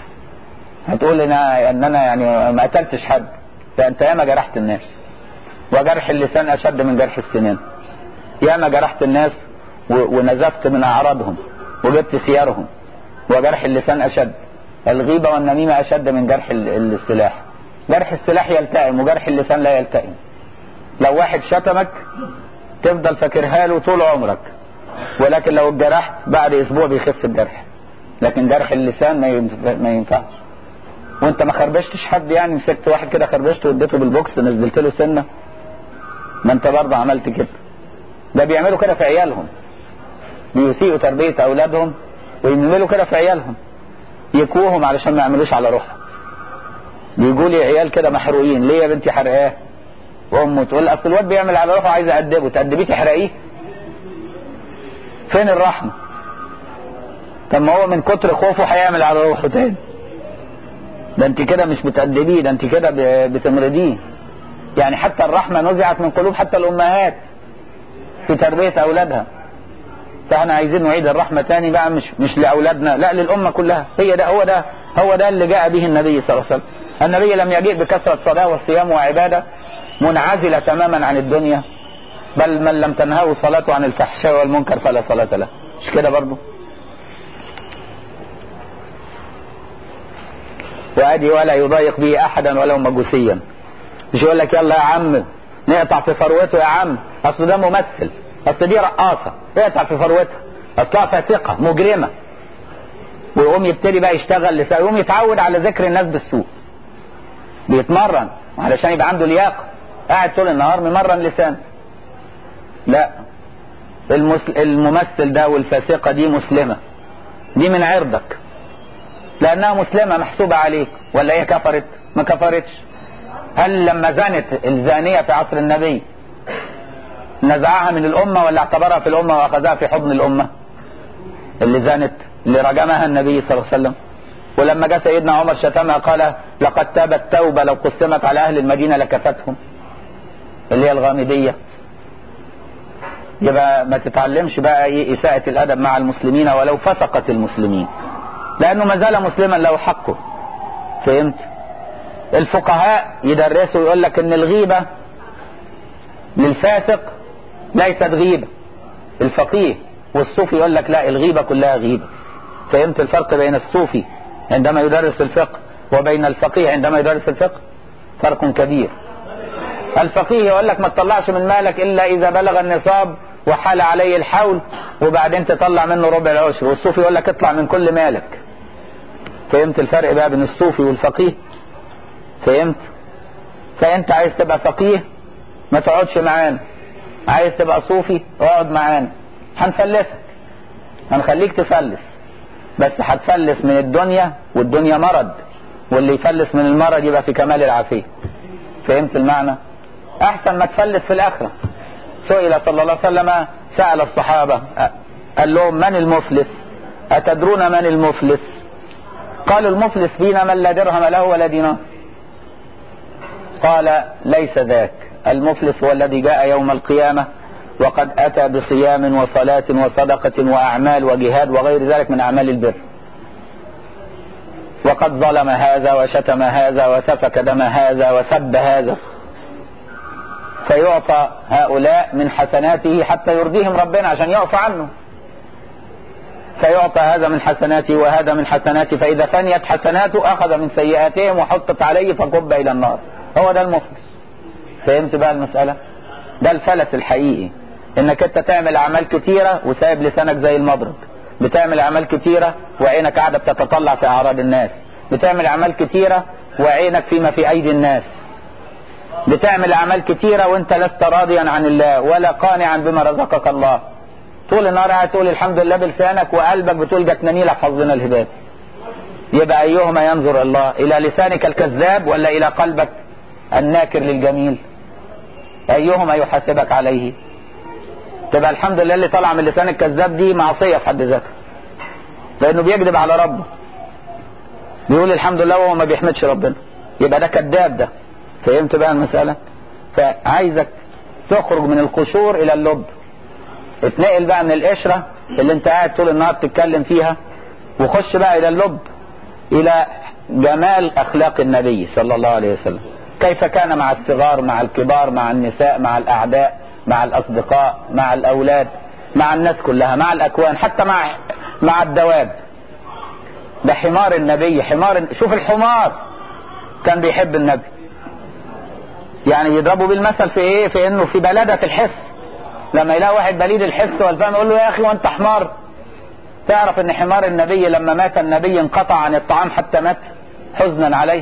هتقول انا ان انا يعني ما قتلتش حد فانت ياما جرحت الناس وجرح اللسان اشد من جرح السنان ياما جرحت الناس ونزفت من اعراضهم وجبت سيارهم وجرح اللسان اشد الغيبة والنميمة اشد من جرح السلاح جرح السلاح يلتئم وجرح اللسان لا يلتئم لو واحد شتمك تفضل فاكرها له طول عمرك ولكن لو اتجرحت بعد اسبوع بيخف الجرح لكن جرح اللسان ما ينفعش وانت ما خربشتش حد يعني مسكت واحد كده خربشته واديته بالبوكس نزلت له سنه ما انت برضه عملت كده ده بيعملوا كده في عيالهم بيسيئوا تربيه اولادهم ويعملوا كده في عيالهم يكوهم علشان ما يعملوش على روحهم بيجوا لي عيال كده محروقين ليه يا بنتي حرقاه وامه تقول اصل الواد بيعمل على روحه عايز ادبه تادبيه تحرقيه فين الرحمه طب ما هو من كتر خوفه هيعمل على روحه تاني ده انت كده مش بتأدبيه ده انت كده بتمرضيه يعني حتى الرحمة نزعت من قلوب حتى الأمهات في تربية أولادها فاحنا عايزين نعيد الرحمة تاني بقى مش مش لأولادنا لا للأمة كلها هي ده هو ده هو ده اللي جاء به النبي صلى الله عليه وسلم النبي لم يجيء بكثرة صلاة وصيام وعبادة منعزلة تماما عن الدنيا بل من لم تنهه صلاته عن الفحشاء والمنكر فلا صلاة له مش كده برضه وادي ولا يضايق به احدا ولو مجوسيا مش يقول لك يلا يا عم نقطع في فروته يا عم اصل ده ممثل اصل دي رقاصه اقطع في فروتها اصلها فاسقه مجرمه ويقوم يبتدي بقى يشتغل لسان يقوم يتعود على ذكر الناس بالسوء بيتمرن علشان يبقى عنده لياقه قاعد طول النهار ممرن لسان لا المسل... الممثل ده والفاسقه دي مسلمه دي من عرضك لانها مسلمه محسوبه عليك ولا هي كفرت ما كفرتش هل لما زنت الزانيه في عصر النبي نزعها من الامه ولا اعتبرها في الامه واخذها في حضن الامه اللي زنت اللي رجمها النبي صلى الله عليه وسلم ولما جاء سيدنا عمر شتمها قال لقد تابت توبه لو قسمت على اهل المدينه لكفتهم اللي هي الغامديه يبقى ما تتعلمش بقى ايه اساءة الادب مع المسلمين ولو فسقت المسلمين لانه ما زال مسلما له حقه فهمت الفقهاء يدرسوا يقول لك ان الغيبة للفاسق ليست غيبة الفقيه والصوفي يقول لك لا الغيبة كلها غيبة فهمت الفرق بين الصوفي عندما يدرس الفقه وبين الفقيه عندما يدرس الفقه فرق كبير الفقيه يقول لك ما تطلعش من مالك الا اذا بلغ النصاب وحال عليه الحول وبعدين تطلع منه ربع العشر والصوفي يقول لك اطلع من كل مالك فهمت الفرق بقى بين الصوفي والفقيه فهمت فانت عايز تبقى فقيه ما تقعدش معانا عايز تبقى صوفي اقعد معانا هنفلسك هنخليك تفلس بس هتفلس من الدنيا والدنيا مرض واللي يفلس من المرض يبقى في كمال العافيه فهمت المعنى احسن ما تفلس في الاخره سئل صلى الله عليه وسلم سأل الصحابة قال لهم من المفلس أتدرون من المفلس قالوا المفلس فينا من لا درهم له ولا دينار قال ليس ذاك المفلس هو الذي جاء يوم القيامة وقد أتى بصيام وصلاة وصدقة وأعمال وجهاد وغير ذلك من أعمال البر وقد ظلم هذا وشتم هذا وسفك دم هذا وسب هذا فيعطى هؤلاء من حسناته حتى يرضيهم ربنا عشان يعفى عنه فيعطى هذا من حسناته وهذا من حسناته فإذا فنيت حسناته أخذ من سيئاتهم وحطت عليه فكب إلى النار هو ده المفلس فهمت بقى المسألة ده الفلس الحقيقي انك انت تعمل اعمال كتيرة وسايب لسانك زي المضرب بتعمل اعمال كتيرة وعينك قاعدة بتتطلع في اعراض الناس بتعمل اعمال كتيرة وعينك فيما في ايدي الناس بتعمل اعمال كتيرة وانت لست راضيا عن الله ولا قانعا بما رزقك الله طول النهار قاعد تقول الحمد لله بلسانك وقلبك بتقول جاتنا لك حظنا الهدايه يبقى ايهما ينظر الله الى لسانك الكذاب ولا الى قلبك الناكر للجميل ايهما يحاسبك عليه تبقى الحمد لله اللي طالع من لسان الكذاب دي معصيه في حد ذاتها لانه بيكذب على ربه بيقول الحمد لله وهو ما بيحمدش ربنا يبقى ده كذاب ده فهمت بقى المسألة فعايزك تخرج من القشور الى اللب اتنقل بقى من القشرة اللي انت قاعد طول النهار تتكلم فيها وخش بقى الى اللب الى جمال اخلاق النبي صلى الله عليه وسلم كيف كان مع الصغار مع الكبار مع النساء مع الاعداء مع الاصدقاء مع الاولاد مع الناس كلها مع الاكوان حتى مع مع الدواب ده حمار النبي حمار شوف الحمار كان بيحب النبي يعني يضربوا بالمثل في ايه في انه في بلدة الحس لما يلاقي واحد بليد الحس والفهم يقول له يا اخي وانت حمار تعرف ان حمار النبي لما مات النبي انقطع عن الطعام حتى مات حزنا عليه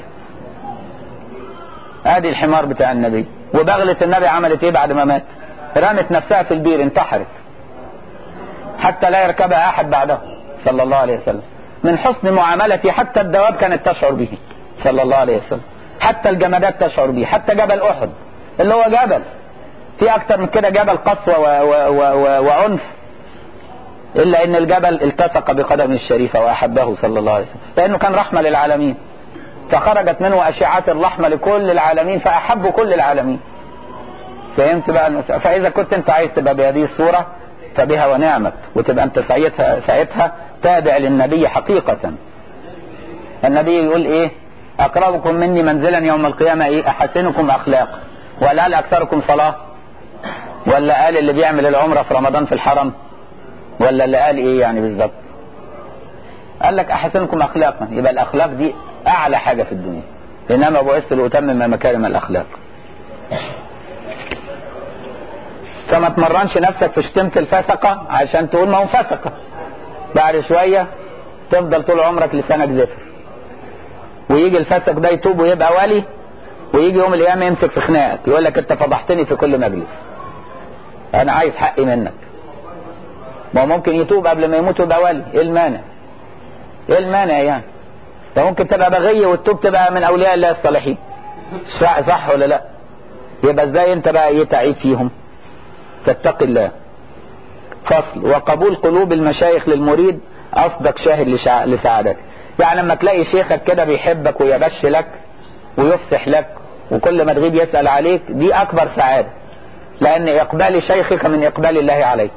ادي الحمار بتاع النبي وبغلة النبي عملت ايه بعد ما مات رمت نفسها في البير انتحرت حتى لا يركبها احد بعده صلى الله عليه وسلم من حسن معاملته حتى الدواب كانت تشعر به صلى الله عليه وسلم حتى الجمادات تشعر به حتى جبل احد اللي هو جبل في اكتر من كده جبل قسوة و و و وعنف الا ان الجبل التصق بقدمه الشريفة واحبه صلى الله عليه وسلم لانه كان رحمة للعالمين فخرجت منه اشعات الرحمة لكل العالمين فاحبوا كل العالمين فهمت بقى المسألة فاذا كنت انت عايز تبقى بهذه الصورة فبها ونعمت وتبقى انت ساعتها ساعتها تابع للنبي حقيقة النبي يقول ايه اقربكم مني منزلا يوم القيامة ايه احسنكم اخلاقا ولا اكثركم صلاة ولا قال اللي بيعمل العمرة في رمضان في الحرم ولا اللي قال ايه يعني بالظبط قال لك احسنكم اخلاقا يبقى الاخلاق دي اعلى حاجة في الدنيا انما بعثت لاتمم مكارم الاخلاق فما تمرنش نفسك في شتمة الفسقة عشان تقول ما هم فسقة بعد شوية تفضل طول عمرك لسانك زفر ويجي الفسق ده يتوب ويبقى ولي ويجي يوم القيامة يمسك في خناقك يقول لك انت فضحتني في كل مجلس انا عايز حقي منك ما هو ممكن يتوب قبل ما يموت ويبقى ولي ايه المانع ايه المانع يعني ده ممكن تبقى بغية والتوب تبقى من اولياء الله الصالحين صح, صح ولا لا يبقى ازاي انت بقى ايه تعيب فيهم تتق الله فصل وقبول قلوب المشايخ للمريد اصدق شاهد لشع... لسعادتك يعني لما تلاقي شيخك كده بيحبك ويبش لك ويفسح لك وكل ما تغيب يسأل عليك دي اكبر سعادة لان اقبال شيخك من اقبال الله عليك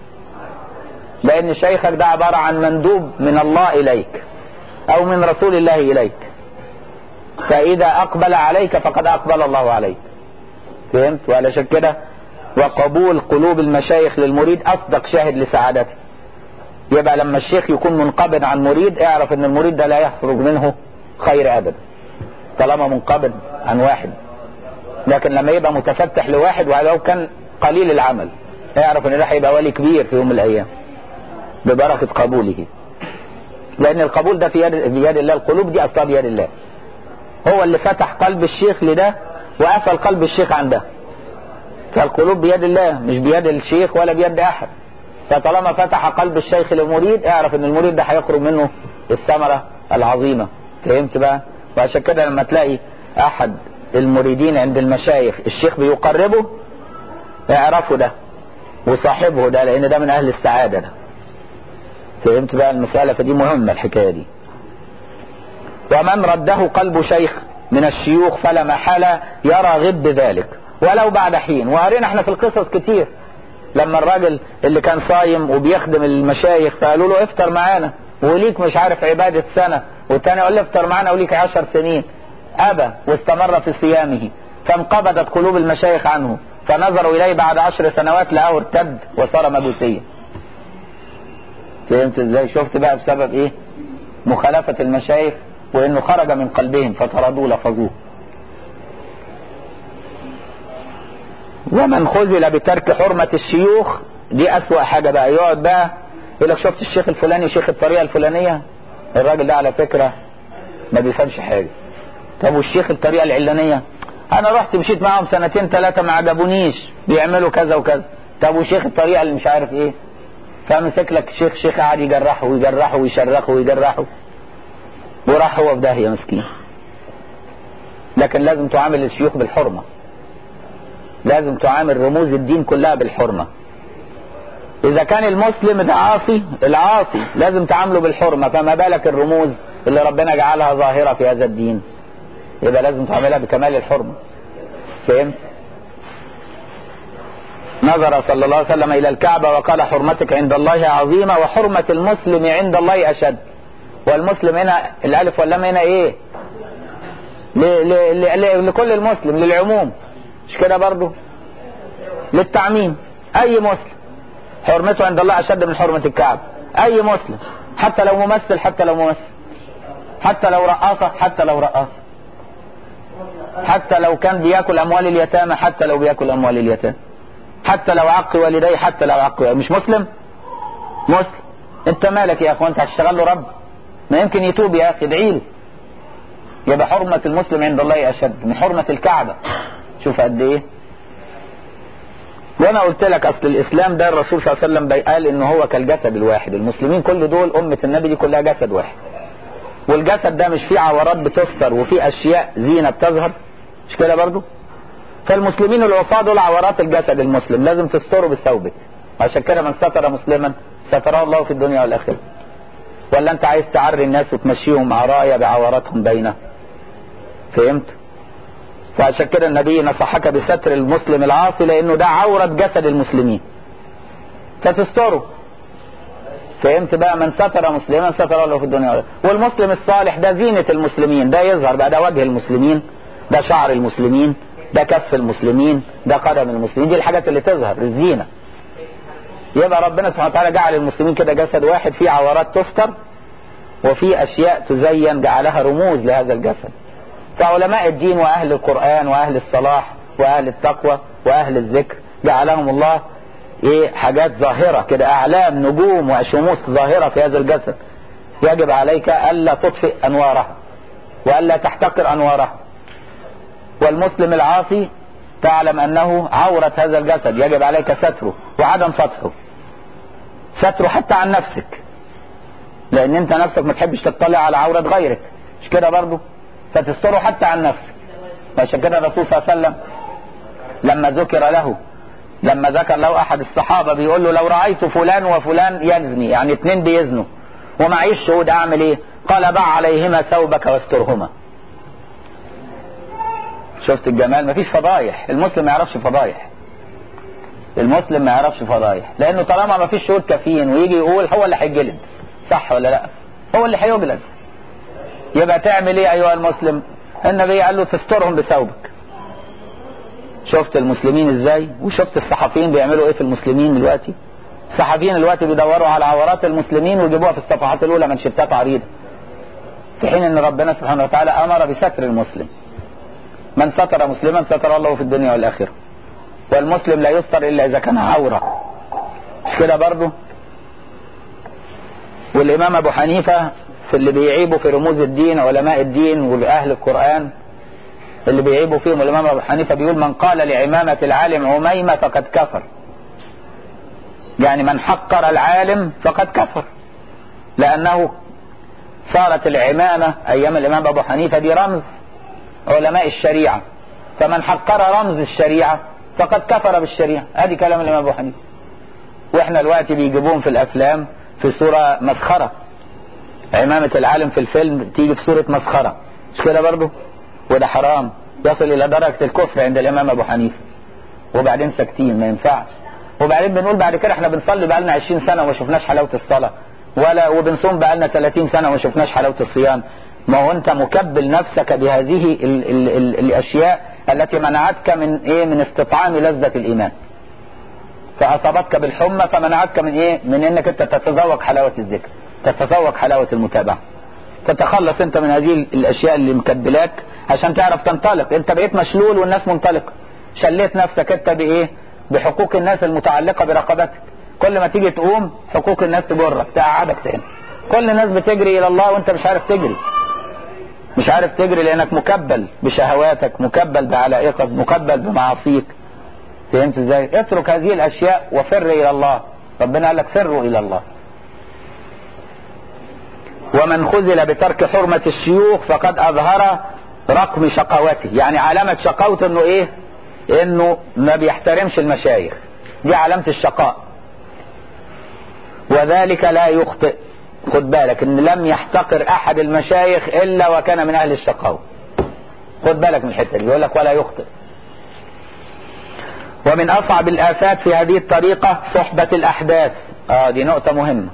لان شيخك ده عبارة عن مندوب من الله اليك او من رسول الله اليك فاذا اقبل عليك فقد اقبل الله عليك فهمت وعلشان كده وقبول قلوب المشايخ للمريد اصدق شاهد لسعادته يبقى لما الشيخ يكون منقبض عن مريد اعرف ان المريد ده لا يخرج منه خير ابدا طالما منقبض عن واحد لكن لما يبقى متفتح لواحد ولو كان قليل العمل اعرف ان ده هيبقى ولي كبير في يوم من الايام ببركة قبوله لان القبول ده في يد, بيد الله القلوب دي اصلا بيد الله هو اللي فتح قلب الشيخ لده وقفل قلب الشيخ عن ده فالقلوب بيد الله مش بيد الشيخ ولا بيد احد فطالما فتح قلب الشيخ للمريد اعرف ان المريد ده هيخرج منه الثمرة العظيمة فهمت بقى وعشان كده لما تلاقي احد المريدين عند المشايخ الشيخ بيقربه اعرفوا ده وصاحبه ده لان ده من اهل السعادة ده فهمت بقى المسألة فدي مهمة الحكاية دي ومن رده قلب شيخ من الشيوخ فلا محالة يرى غب ذلك ولو بعد حين وقرينا احنا في القصص كتير لما الراجل اللي كان صايم وبيخدم المشايخ فقالوا له افطر معانا وليك مش عارف عبادة سنة والتاني يقول له افطر معانا وليك عشر سنين أبى واستمر في صيامه فانقبضت قلوب المشايخ عنه فنظروا إليه بعد عشر سنوات لقاه ارتد وصار مجوسيا فهمت ازاي شفت بقى بسبب ايه مخالفة المشايخ وانه خرج من قلبهم فطردوه لفظوه ومن خذل بترك حرمة الشيوخ دي أسوأ حاجة بقى يقعد بقى يقول لك شفت الشيخ الفلاني شيخ الطريقة الفلانية الراجل ده على فكرة ما بيفهمش حاجة طب والشيخ الطريقة العلانية أنا رحت مشيت معاهم سنتين ثلاثة ما عجبونيش بيعملوا كذا وكذا طب وشيخ الطريقة اللي مش عارف إيه فمسك لك شيخ شيخ قاعد يجرحه ويجرحه ويشرخه ويجرحه وراح هو في داهية مسكين لكن لازم تعامل الشيوخ بالحرمة لازم تعامل رموز الدين كلها بالحرمة اذا كان المسلم ده عاصي العاصي لازم تعامله بالحرمة فما بالك الرموز اللي ربنا جعلها ظاهرة في هذا الدين يبقى لازم تعاملها بكمال الحرمة فهمت نظر صلى الله عليه وسلم الى الكعبة وقال حرمتك عند الله عظيمة وحرمة المسلم عند الله اشد والمسلم هنا الالف واللام هنا ايه ل ل ل لكل المسلم للعموم مش كده برضه للتعميم اي مسلم حرمته عند الله اشد من حرمة الكعبة اي مسلم حتى لو ممثل حتى لو ممثل حتى لو رقاصة حتى لو رقاصة حتى لو كان بياكل اموال اليتامى حتى لو بياكل اموال اليتامى حتى لو عق والديه حتى لو عق مش مسلم مسلم انت مالك يا اخوان انت هتشتغل له رب ما يمكن يتوب يا اخي ادعي له يبقى حرمة المسلم عند الله اشد من حرمة الكعبة شوف قد ايه وانا قلت لك اصل الاسلام ده الرسول صلى الله عليه وسلم قال ان هو كالجسد الواحد المسلمين كل دول امة النبي دي كلها جسد واحد والجسد ده مش فيه عورات بتستر وفيه اشياء زينة بتظهر مش كده برضو فالمسلمين العصاة دول عورات الجسد المسلم لازم تستروا بثوبك عشان كده من ستر مسلما ستره الله في الدنيا والاخره ولا انت عايز تعري الناس وتمشيهم عرايا بعوراتهم بينه فهمت فعشان كده النبي نصحك بستر المسلم العاصي لانه ده عورة جسد المسلمين فتستره فهمت بقى من ستر مسلما ستر الله في الدنيا والمسلم الصالح ده زينة المسلمين ده يظهر بقى ده وجه المسلمين ده شعر المسلمين ده كف المسلمين ده قدم المسلمين دي الحاجات اللي تظهر الزينة يبقى ربنا سبحانه وتعالى جعل المسلمين كده جسد واحد فيه عورات تستر وفي اشياء تزين جعلها رموز لهذا الجسد فعلماء الدين واهل القرآن واهل الصلاح واهل التقوى واهل الذكر جعلهم الله ايه حاجات ظاهرة كده اعلام نجوم وشموس ظاهرة في هذا الجسد يجب عليك الا تطفئ انوارها والا تحتقر انوارها والمسلم العاصي تعلم انه عورة هذا الجسد يجب عليك ستره وعدم فتحه ستره حتى عن نفسك لان انت نفسك ما تحبش تطلع على عورة غيرك مش كده برضه فتستره حتى عن نفسك عشان كده الرسول صلى الله عليه وسلم لما ذكر له لما ذكر له احد الصحابة بيقول له لو رأيت فلان وفلان يزني يعني اتنين بيزنوا ومعيش شهود اعمل ايه قال ضع عليهما ثوبك واسترهما شفت الجمال مفيش فضايح المسلم ما يعرفش فضايح المسلم ما يعرفش فضايح لانه طالما ما فيش شهود كافيين ويجي يقول هو اللي هيجلد صح ولا لا هو اللي هيجلد يبقى تعمل ايه ايها المسلم النبي قال له تسترهم بثوبك شفت المسلمين ازاي وشفت الصحفيين بيعملوا ايه في المسلمين دلوقتي الصحفيين دلوقتي بيدوروا على عورات المسلمين ويجيبوها في الصفحات الاولى منشطات عريضه في حين ان ربنا سبحانه وتعالى امر بستر المسلم من ستر مسلما ستر الله في الدنيا والاخره والمسلم لا يستر الا اذا كان عوره مش كده برضه والامام ابو حنيفه في اللي بيعيبوا في رموز الدين علماء الدين واهل القران اللي بيعيبوا فيهم الامام ابو حنيفه بيقول من قال لعمامه العالم عميمه فقد كفر يعني من حقر العالم فقد كفر لانه صارت العمامه ايام الامام ابو حنيفه دي رمز علماء الشريعه فمن حقر رمز الشريعه فقد كفر بالشريعه ادي كلام الامام ابو حنيفه واحنا دلوقتي بيجيبوهم في الافلام في صوره مسخره عمامه العالم في الفيلم تيجي في صوره مسخره مش كده برضه وده حرام يصل الى درجه الكفر عند الامام ابو حنيفه وبعدين ساكتين ما ينفعش وبعدين بنقول بعد كده احنا بنصلي بقى لنا 20 سنه وما شفناش حلاوه الصلاه ولا وبنصوم بقى لنا 30 سنه وما شفناش حلاوه الصيام ما هو انت مكبل نفسك بهذه ال ال ال الاشياء التي منعتك من ايه من استطعام لذة الايمان فاصابتك بالحمى فمنعتك من ايه من انك انت تتذوق حلاوة الذكر تتذوق حلاوة المتابعة تتخلص انت من هذه الاشياء اللي مكبلاك عشان تعرف تنطلق انت بقيت مشلول والناس منطلقة شليت نفسك انت بايه بحقوق الناس المتعلقة برقبتك كل ما تيجي تقوم حقوق الناس تجرك تقعدك تاني كل الناس بتجري الى الله وانت مش عارف تجري مش عارف تجري لانك مكبل بشهواتك مكبل بعلائقك مكبل بمعاصيك فهمت ازاي اترك هذه الاشياء وفر الى الله ربنا قال لك فروا الى الله ومن خذل بترك حرمة الشيوخ فقد اظهر رقم شقاوته يعني علامة شقاوته انه ايه انه ما بيحترمش المشايخ دي علامة الشقاء وذلك لا يخطئ خد بالك ان لم يحتقر احد المشايخ الا وكان من اهل الشقاوة خد بالك من الحته دي يقول لك ولا يخطئ ومن اصعب الافات في هذه الطريقه صحبه الاحداث اه دي نقطه مهمه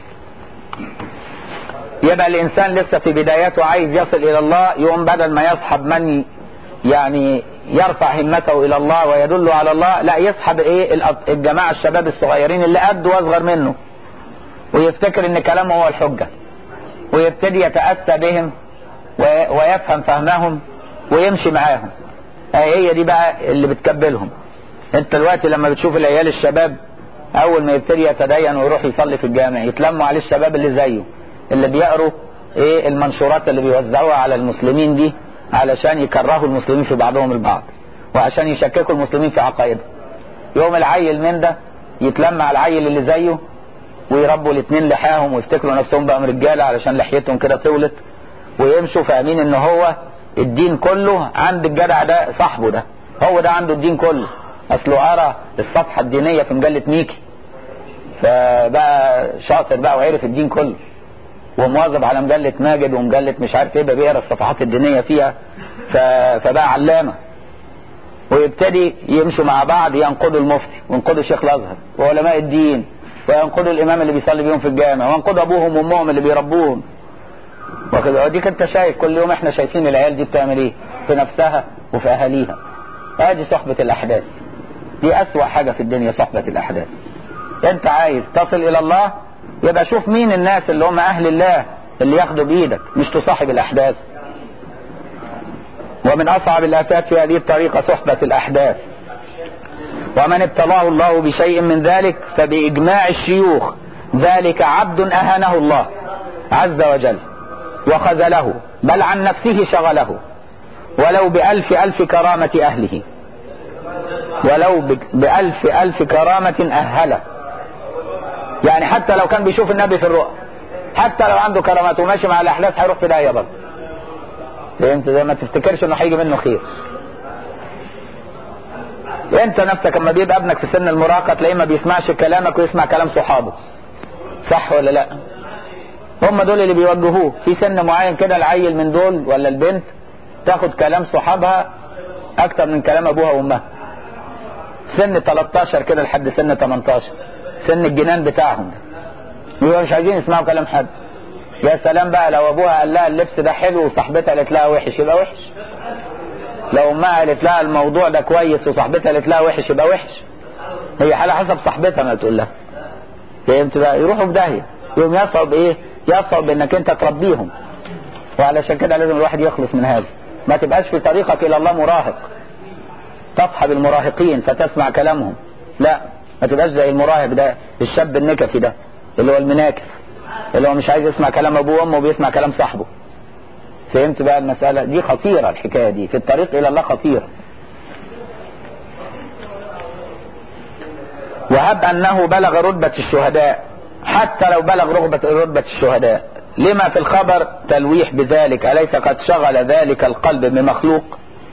يبقى الانسان لسه في بداياته عايز يصل الى الله يقوم بدل ما يصحب من يعني يرفع همته الى الله ويدل على الله لا يصحب ايه الجماعه الشباب الصغيرين اللي قد واصغر منه ويفتكر ان كلامه هو الحجة ويبتدي يتأسى بهم ويفهم فهمهم ويمشي معاهم هي دي بقى اللي بتكبلهم انت دلوقتي لما بتشوف العيال الشباب اول ما يبتدي يتدين ويروح يصلي في الجامع يتلموا عليه الشباب اللي زيه اللي بيقروا ايه المنشورات اللي بيوزعوها على المسلمين دي علشان يكرهوا المسلمين في بعضهم البعض وعشان يشككوا المسلمين في عقائدهم يوم العيل من ده يتلم على العيل اللي زيه ويربوا الاثنين لحاهم ويفتكروا نفسهم بقى رجاله علشان لحيتهم كده طولت ويمشوا فاهمين ان هو الدين كله عند الجدع ده صاحبه ده هو ده عنده الدين كله اصله ارى الصفحه الدينيه في مجله ميكي فبقى شاطر بقى وعرف الدين كله ومواظب على مجله ماجد ومجله مش عارف ايه بيقرا الصفحات الدينيه فيها فبقى علامه ويبتدي يمشوا مع بعض ينقضوا المفتي وينقضوا شيخ الازهر وعلماء الدين وينقضوا الامام اللي بيصلي بيهم في الجامع وينقضوا ابوهم وامهم اللي بيربوهم واخد اديك انت شايف كل يوم احنا شايفين العيال دي بتعمل ايه في نفسها وفي اهاليها ادي صحبة الاحداث دي اسوأ حاجة في الدنيا صحبة الاحداث انت عايز تصل الى الله يبقى شوف مين الناس اللي هم اهل الله اللي ياخدوا بايدك مش تصاحب الاحداث ومن اصعب الافات في هذه الطريقة صحبة الاحداث ومن ابتلاه الله بشيء من ذلك فباجماع الشيوخ ذلك عبد اهانه الله عز وجل وخذله بل عن نفسه شغله ولو بألف ألف كرامة أهله ولو بألف ألف كرامة أهله يعني حتى لو كان بيشوف النبي في الرؤى حتى لو عنده كرامات وماشي مع الأحداث هيروح في داهية برضه فهمت زي ما تفتكرش انه هيجي منه خير انت نفسك لما بيبقى ابنك في سن المراهقه تلاقيه ما بيسمعش كلامك ويسمع كلام صحابه صح ولا لا هم دول اللي بيوجهوه في سن معين كده العيل من دول ولا البنت تاخد كلام صحابها اكتر من كلام ابوها وامها سن 13 كده لحد سن 18 سن الجنان بتاعهم ده مش عايزين يسمعوا كلام حد يا سلام بقى لو ابوها قال لها اللبس ده حلو وصاحبتها قالت لها وحش يبقى وحش لو امها قالت لها الموضوع ده كويس وصاحبتها قالت لها وحش يبقى وحش هي على حسب صاحبتها ما تقول لها فهمت بقى يروحوا في داهيه يوم يصعب ايه يصعب انك انت تربيهم وعلشان كده لازم الواحد يخلص من هذا ما تبقاش في طريقك الى الله مراهق تصحب المراهقين فتسمع كلامهم لا ما تبقاش زي المراهق ده الشاب النكفي ده اللي هو المناكف اللي هو مش عايز يسمع كلام ابوه وامه وبيسمع كلام صاحبه فهمت بقى المسألة دي خطيرة الحكاية دي في الطريق إلى الله خطيرة وهب أنه بلغ رتبة الشهداء حتى لو بلغ رغبة رتبة الشهداء لما في الخبر تلويح بذلك أليس قد شغل ذلك القلب بمخلوق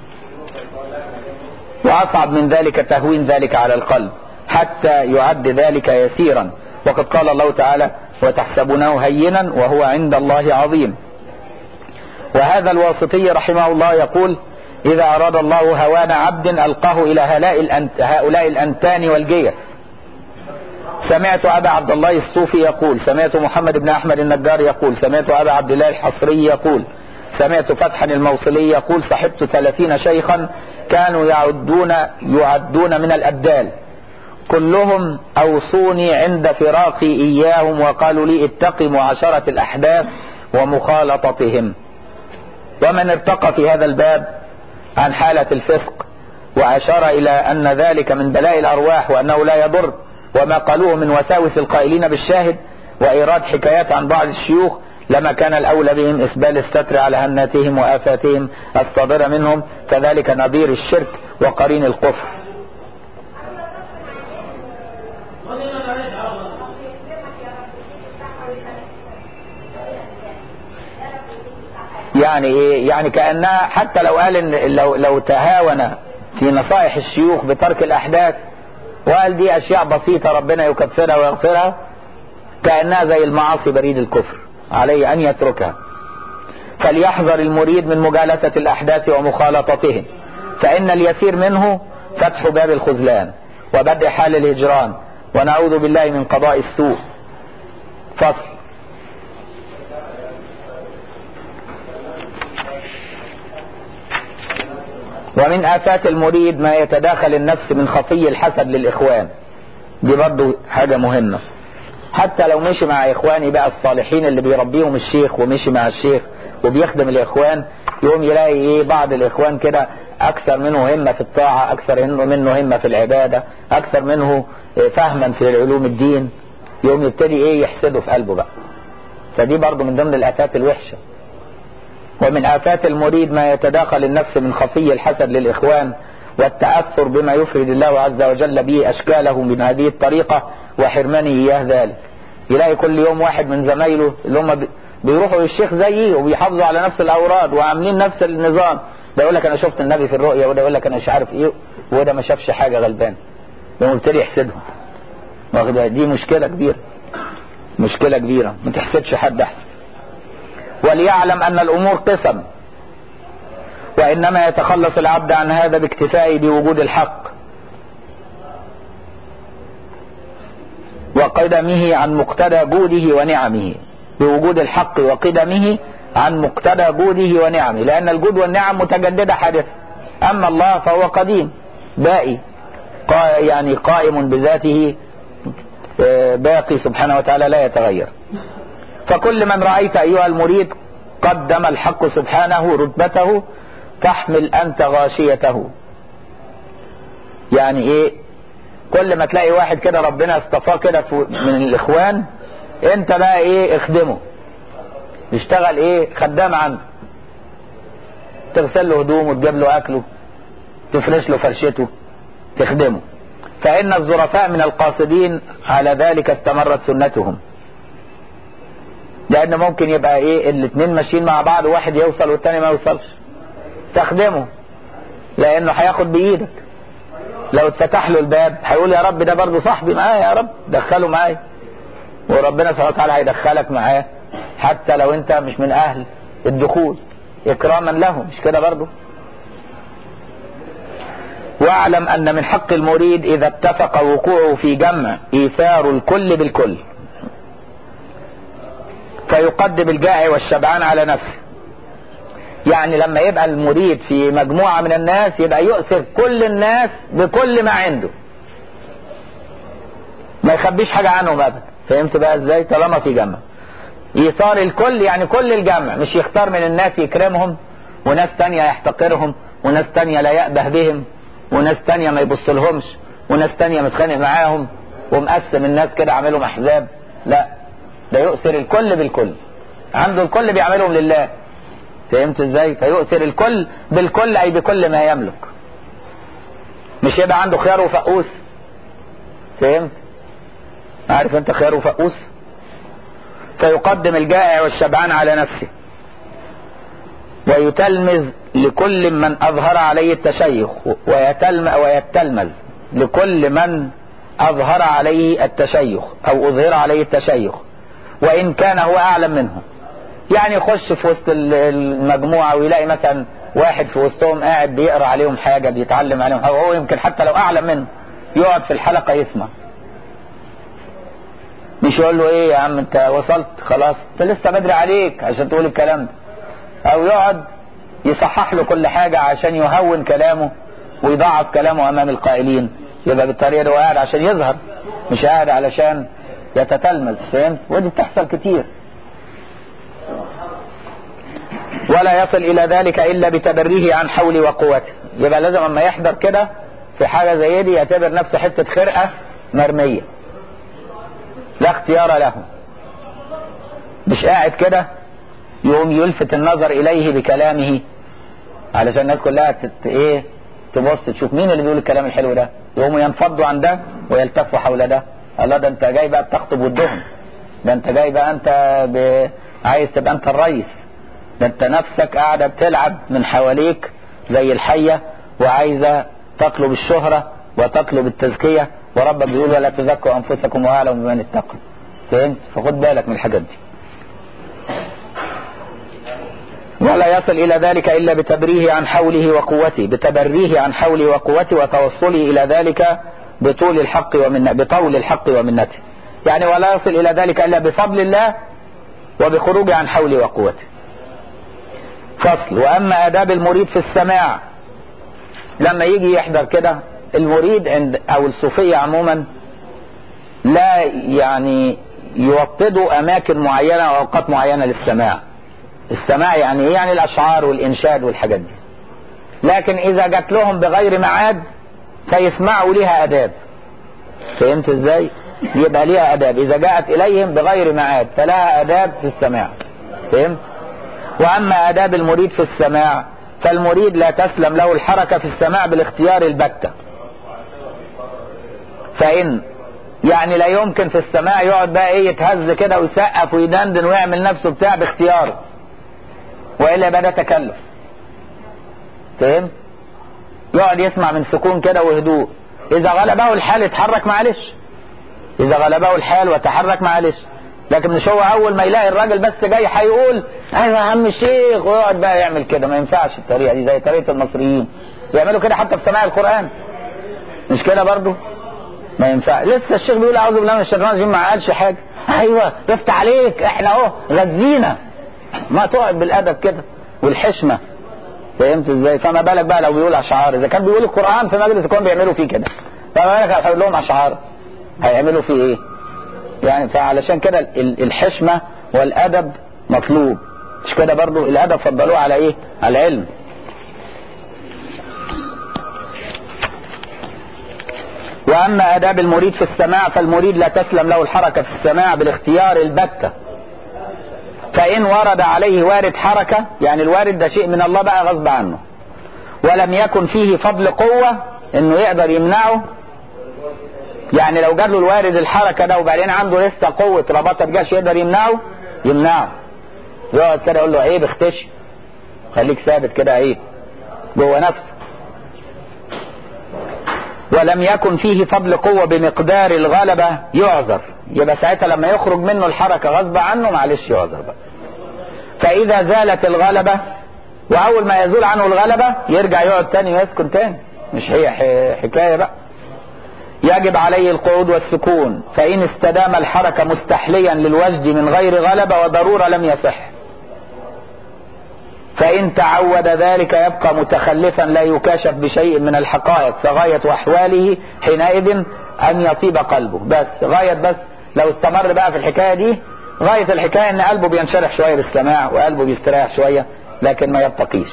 وأصعب من ذلك تهوين ذلك على القلب حتى يعد ذلك يسيرا وقد قال الله تعالى وتحسبونه هينا وهو عند الله عظيم وهذا الواسطي رحمه الله يقول إذا أراد الله هوان عبد ألقاه إلى هؤلاء الأنتان والجيف سمعت أبا عبد الله الصوفي يقول سمعت محمد بن أحمد النجار يقول سمعت أبا عبد الله الحصري يقول سمعت فتحا الموصلي يقول صحبت ثلاثين شيخا كانوا يعدون يعدون من الأبدال كلهم أوصوني عند فراقي إياهم وقالوا لي اتقي معاشرة الأحداث ومخالطتهم ومن ارتقى في هذا الباب عن حالة الفسق وأشار إلى أن ذلك من بلاء الأرواح وأنه لا يضر وما قالوه من وساوس القائلين بالشاهد وإيراد حكايات عن بعض الشيوخ لما كان الأولى بهم إسبال الستر على هناتهم وآفاتهم الصادرة منهم كذلك نظير الشرك وقرين الكفر يعني ايه يعني كانها حتى لو قال ان لو لو تهاون في نصائح الشيوخ بترك الاحداث وقال دي اشياء بسيطه ربنا يكفرها ويغفرها كانها زي المعاصي بريد الكفر عليه ان يتركها فليحذر المريد من مجالسه الاحداث ومخالطتهم فان اليسير منه فتح باب الخذلان وبدء حال الهجران ونعوذ بالله من قضاء السوء فصل ومن آفات المريد ما يتداخل النفس من خطي الحسد للإخوان دي برضو حاجة مهمة حتى لو مشي مع إخواني بقى الصالحين اللي بيربيهم الشيخ ومشي مع الشيخ وبيخدم الإخوان يقوم يلاقي إيه بعض الإخوان كده أكثر منه همة في الطاعة أكثر منه همة في العبادة أكثر منه فهما في علوم الدين يقوم يبتدي إيه يحسده في قلبه بقى فدي برضو من ضمن الآفات الوحشة ومن آفات المريد ما يتداخل النفس من خفي الحسد للإخوان والتأثر بما يفرد الله عز وجل به أشكاله من هذه الطريقة وحرمانه إياه ذلك يلاقي كل يوم واحد من زمايله اللي هم بيروحوا للشيخ زيه وبيحافظوا على نفس الأوراد وعاملين نفس النظام ده يقول لك أنا شفت النبي في الرؤيا وده يقول لك أنا مش عارف إيه وده ما شافش حاجة غلبان يقوم يبتدي يحسدهم دي مشكلة كبيرة مشكلة كبيرة ما تحسدش حد أحسن وليعلم أن الأمور قسم وإنما يتخلص العبد عن هذا باكتفائه بوجود الحق وقدمه عن مقتضى جوده ونعمه بوجود الحق وقدمه عن مقتضى جوده ونعمه لأن الجود والنعم متجددة حادثة أما الله فهو قديم باقي يعني قائم بذاته باقي سبحانه وتعالى لا يتغير فكل من رأيت أيها المريد قدم الحق سبحانه رتبته تحمل أنت غاشيته يعني ايه كل ما تلاقي واحد كده ربنا اصطفاه كده من الاخوان انت بقى ايه اخدمه يشتغل ايه خدام عنه تغسل له هدومه تجيب له اكله تفرش له فرشته تخدمه فان الظرفاء من القاصدين على ذلك استمرت سنتهم لان ممكن يبقى ايه الاتنين ماشيين مع بعض واحد يوصل والتاني ما يوصلش تخدمه لانه هياخد بايدك لو اتفتح له الباب هيقول يا رب ده برضه صاحبي معايا يا رب دخله معايا وربنا سبحانه وتعالى هيدخلك معاه حتى لو انت مش من اهل الدخول اكراما له مش كده برضه واعلم ان من حق المريد اذا اتفق وقوعه في جمع ايثار الكل بالكل فيقدم الجائع والشبعان على نفسه يعني لما يبقى المريد في مجموعة من الناس يبقى يؤثر كل الناس بكل ما عنده ما يخبيش حاجة عنهم ابدا فهمت بقى ازاي طالما في جمع ايثار الكل يعني كل الجمع مش يختار من الناس يكرمهم وناس تانية يحتقرهم وناس تانية لا يأبه بهم وناس تانية ما يبصلهمش وناس تانية متخانق معاهم ومقسم الناس كده عاملهم احزاب لا ده يؤثر الكل بالكل عنده الكل بيعملهم لله فهمت ازاي فيؤثر الكل بالكل اي بكل ما يملك مش يبقى عنده خيار وفقوس فهمت عارف انت خيار وفقوس فيقدم الجائع والشبعان على نفسه ويتلمذ لكل من اظهر عليه التشيخ ويتلم ويتلمذ لكل من اظهر عليه التشيخ او اظهر عليه التشيخ وان كان هو اعلم منه يعني يخش في وسط المجموعة ويلاقي مثلا واحد في وسطهم قاعد بيقرا عليهم حاجة بيتعلم عليهم حاجة وهو يمكن حتى لو أعلم منه يقعد في الحلقة يسمع مش يقول له ايه يا عم انت وصلت خلاص انت لسه بدري عليك عشان تقول الكلام ده او يقعد يصحح له كل حاجة عشان يهون كلامه ويضعف كلامه امام القائلين يبقى بالطريقة دي هو قاعد عشان يظهر مش قاعد علشان يتتلمذ فهمت ودي بتحصل كتير ولا يصل الى ذلك الا بتبريه عن حول وقوته يبقى لازم اما يحضر كده في حاجة زي دي يعتبر نفسه حتة خرقة مرمية لا اختيار له مش قاعد كده يقوم يلفت النظر اليه بكلامه علشان الناس كلها تت ايه تبص تشوف مين اللي بيقول الكلام الحلو ده يقوموا ينفضوا عن ده ويلتفوا حول ده الله ده انت جاي بقى بتخطب ودهم ده انت جاي بقى انت ب... عايز تبقى انت الرئيس ده انت نفسك قاعدة بتلعب من حواليك زي الحية وعايزة تطلب الشهرة وتطلب التزكية وربك بيقول ولا تزكوا انفسكم واعلم بمن اتقى فهمت فخد بالك من الحاجات دي ولا يصل الى ذلك الا بتبريه عن حوله وقوته بتبريه عن حوله وقوته وتوصله الى ذلك بطول الحق ومن بطول الحق ومنته يعني ولا يصل الى ذلك الا بفضل الله وبخروجه عن حوله وقوته فصل واما اداب المريد في السماع لما يجي يحضر كده المريد عند او الصوفية عموما لا يعني يوطدوا اماكن معينة واوقات معينة للسماع السماع يعني ايه يعني الاشعار والانشاد والحاجات دي لكن اذا جات لهم بغير ميعاد فيسمعوا لها اداب فهمت ازاي يبقى ليها اداب اذا جاءت اليهم بغير ميعاد فلها اداب في السماع فهمت واما اداب المريد في السماع فالمريد لا تسلم له الحركة في السماع بالاختيار البتة فإن يعني لا يمكن في السماع يقعد بقى ايه يتهز كده ويسقف ويدندن ويعمل نفسه بتاع باختياره والا يبقى ده تكلف فاهم يقعد يسمع من سكون كده وهدوء اذا غلبه الحال يتحرك معلش اذا غلبه الحال وتحرك معلش لكن مش هو اول ما يلاقي الراجل بس جاي هيقول ايوه يا عم الشيخ ويقعد بقى يعمل كده ما ينفعش الطريقه دي زي طريقه المصريين بيعملوا كده حتى في سماع القران مش كده برضو ما ينفع لسه الشيخ بيقول اعوذ بالله من الشيطان الرجيم ما قالش حاجه ايوه يفتح عليك احنا اهو غزينا ما تقعد بالادب كده والحشمه فهمت ازاي فما بالك بقى لو بيقول اشعار اذا كان بيقول القران في مجلس القران بيعملوا فيه كده فما بالك هيقول لهم اشعار هيعملوا فيه ايه يعني فعلشان كده ال- الحشمه والادب مطلوب مش كده برضو الادب فضلوه على ايه على العلم واما اداب المريد في السماع فالمريد لا تسلم له الحركه في السماع بالاختيار البته فإن ورد عليه وارد حركة يعني الوارد ده شيء من الله بقى غصب عنه ولم يكن فيه فضل قوة انه يقدر يمنعه يعني لو جاب له الوارد الحركة ده وبعدين عنده لسه قوة رباطة جاش يقدر يمنعه يمنعه يقعد كده يقول له عيب اختشي خليك ثابت كده عيب جوه نفسه ولم يكن فيه فضل قوة بمقدار الغلبة يعذر يبقى ساعتها لما يخرج منه الحركة غصب عنه معلش يعذر بقى فإذا زالت الغلبة وأول ما يزول عنه الغلبة يرجع يقعد تاني ويسكن تاني مش هي ح- حكاية بقى يجب عليه القعود والسكون فإن استدام الحركة مستحليا للوجد من غير غلبة وضرورة لم يصح فإن تعود ذلك يبقى متخلفا لا يكاشف بشيء من الحقائق فغاية أحواله حينئذ أن يطيب قلبه بس غاية بس لو استمر بقى في الحكاية دي غاية الحكاية أن قلبه بينشرح شوية بالسماع وقلبه بيستريح شوية لكن ما يبتقيش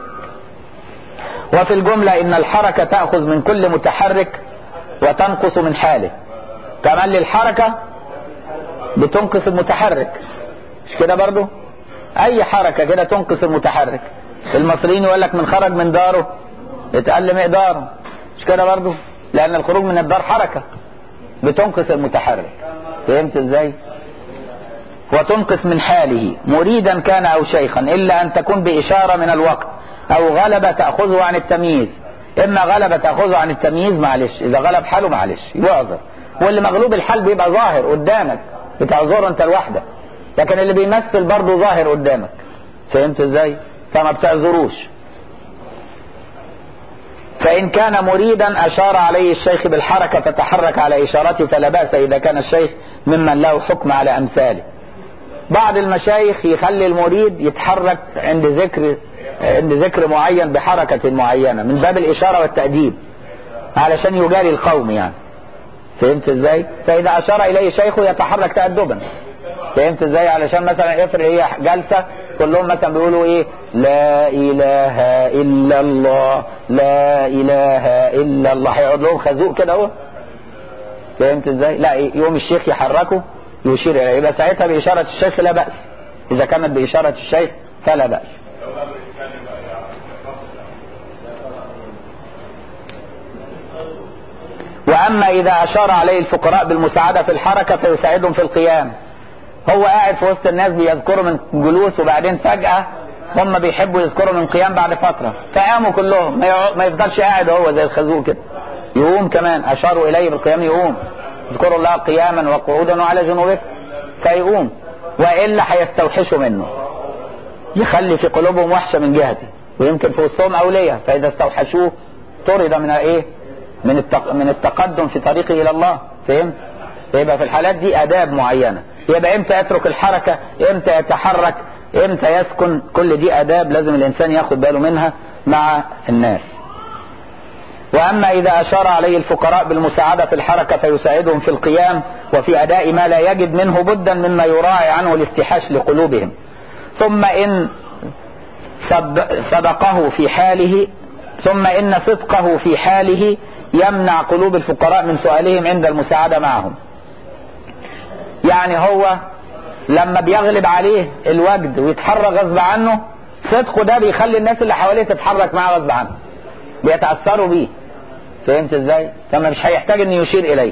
وفي الجملة إن الحركة تأخذ من كل متحرك وتنقص من حاله كمان للحركة بتنقص المتحرك مش كده برضو اي حركة كده تنقص المتحرك المصريين يقول لك من خرج من داره اتقل مقداره مش كده برضو لان الخروج من الدار حركة بتنقص المتحرك فهمت ازاي وتنقص من حاله مريدا كان او شيخا الا ان تكون باشارة من الوقت او غلبة تأخذه عن التمييز اما غلبة تأخذه عن التمييز معلش اذا غلب حاله معلش يعذر واللي مغلوب الحال بيبقى ظاهر قدامك بتعذره انت لوحدك لكن اللي بيمثل برضه ظاهر قدامك فهمت ازاي فما بتعذروش فإن كان مريدا أشار عليه الشيخ بالحركة فتحرك على إشارته فلا بأس إذا كان الشيخ ممن له حكم على أمثاله بعض المشايخ يخلي المريد يتحرك عند ذكر عند ذكر معين بحركة معينة من باب الإشارة والتأديب علشان يجاري القوم يعني فهمت ازاي فإذا أشار إليه شيخه يتحرك تأدبا فهمت ازاي علشان مثلا افرض هي جلسة كلهم مثلا بيقولوا ايه لا اله الا الله لا اله الا الله هيقعد لهم خازوق كده اهو فهمت ازاي لا يوم الشيخ يحركه يشير اليه يبقى ساعتها باشارة الشيخ لا بأس اذا كانت باشارة الشيخ فلا بأس واما اذا اشار عليه الفقراء بالمساعدة في الحركة فيساعدهم في القيام هو قاعد في وسط الناس بيذكروا من جلوس وبعدين فجأة هم بيحبوا يذكروا من قيام بعد فترة فقاموا كلهم ما يع- ما يفضلش قاعد هو زي الخازوق كده يقوم كمان أشاروا إليه بالقيام يقوم اذكروا الله قياما وقعودا وعلى جنوبكم فيقوم وإلا هيستوحشوا منه يخلي في قلوبهم وحشة من جهته ويمكن في وسطهم أولياء فإذا استوحشوه طرد من إيه من التق... من التقدم في طريقه إلى الله فهمت يبقى في الحالات دي آداب معينة يبقى امتى يترك الحركة امتى يتحرك امتى يسكن كل دي آداب لازم الإنسان ياخد باله منها مع الناس وأما إذا أشار عليه الفقراء بالمساعدة في الحركة فيساعدهم في القيام وفي أداء ما لا يجد منه بدا مما يراعي عنه الاستحاش لقلوبهم ثم إن صد- صدقه في حاله ثم إن صدقه في حاله يمنع قلوب الفقراء من سؤالهم عند المساعدة معهم يعني هو لما بيغلب عليه الوجد ويتحرك غصب عنه صدقه ده بيخلي الناس اللي حواليه تتحرك معاه غصب عنه بيتأثروا بيه فهمت ازاي فما مش هيحتاج ان يشير اليه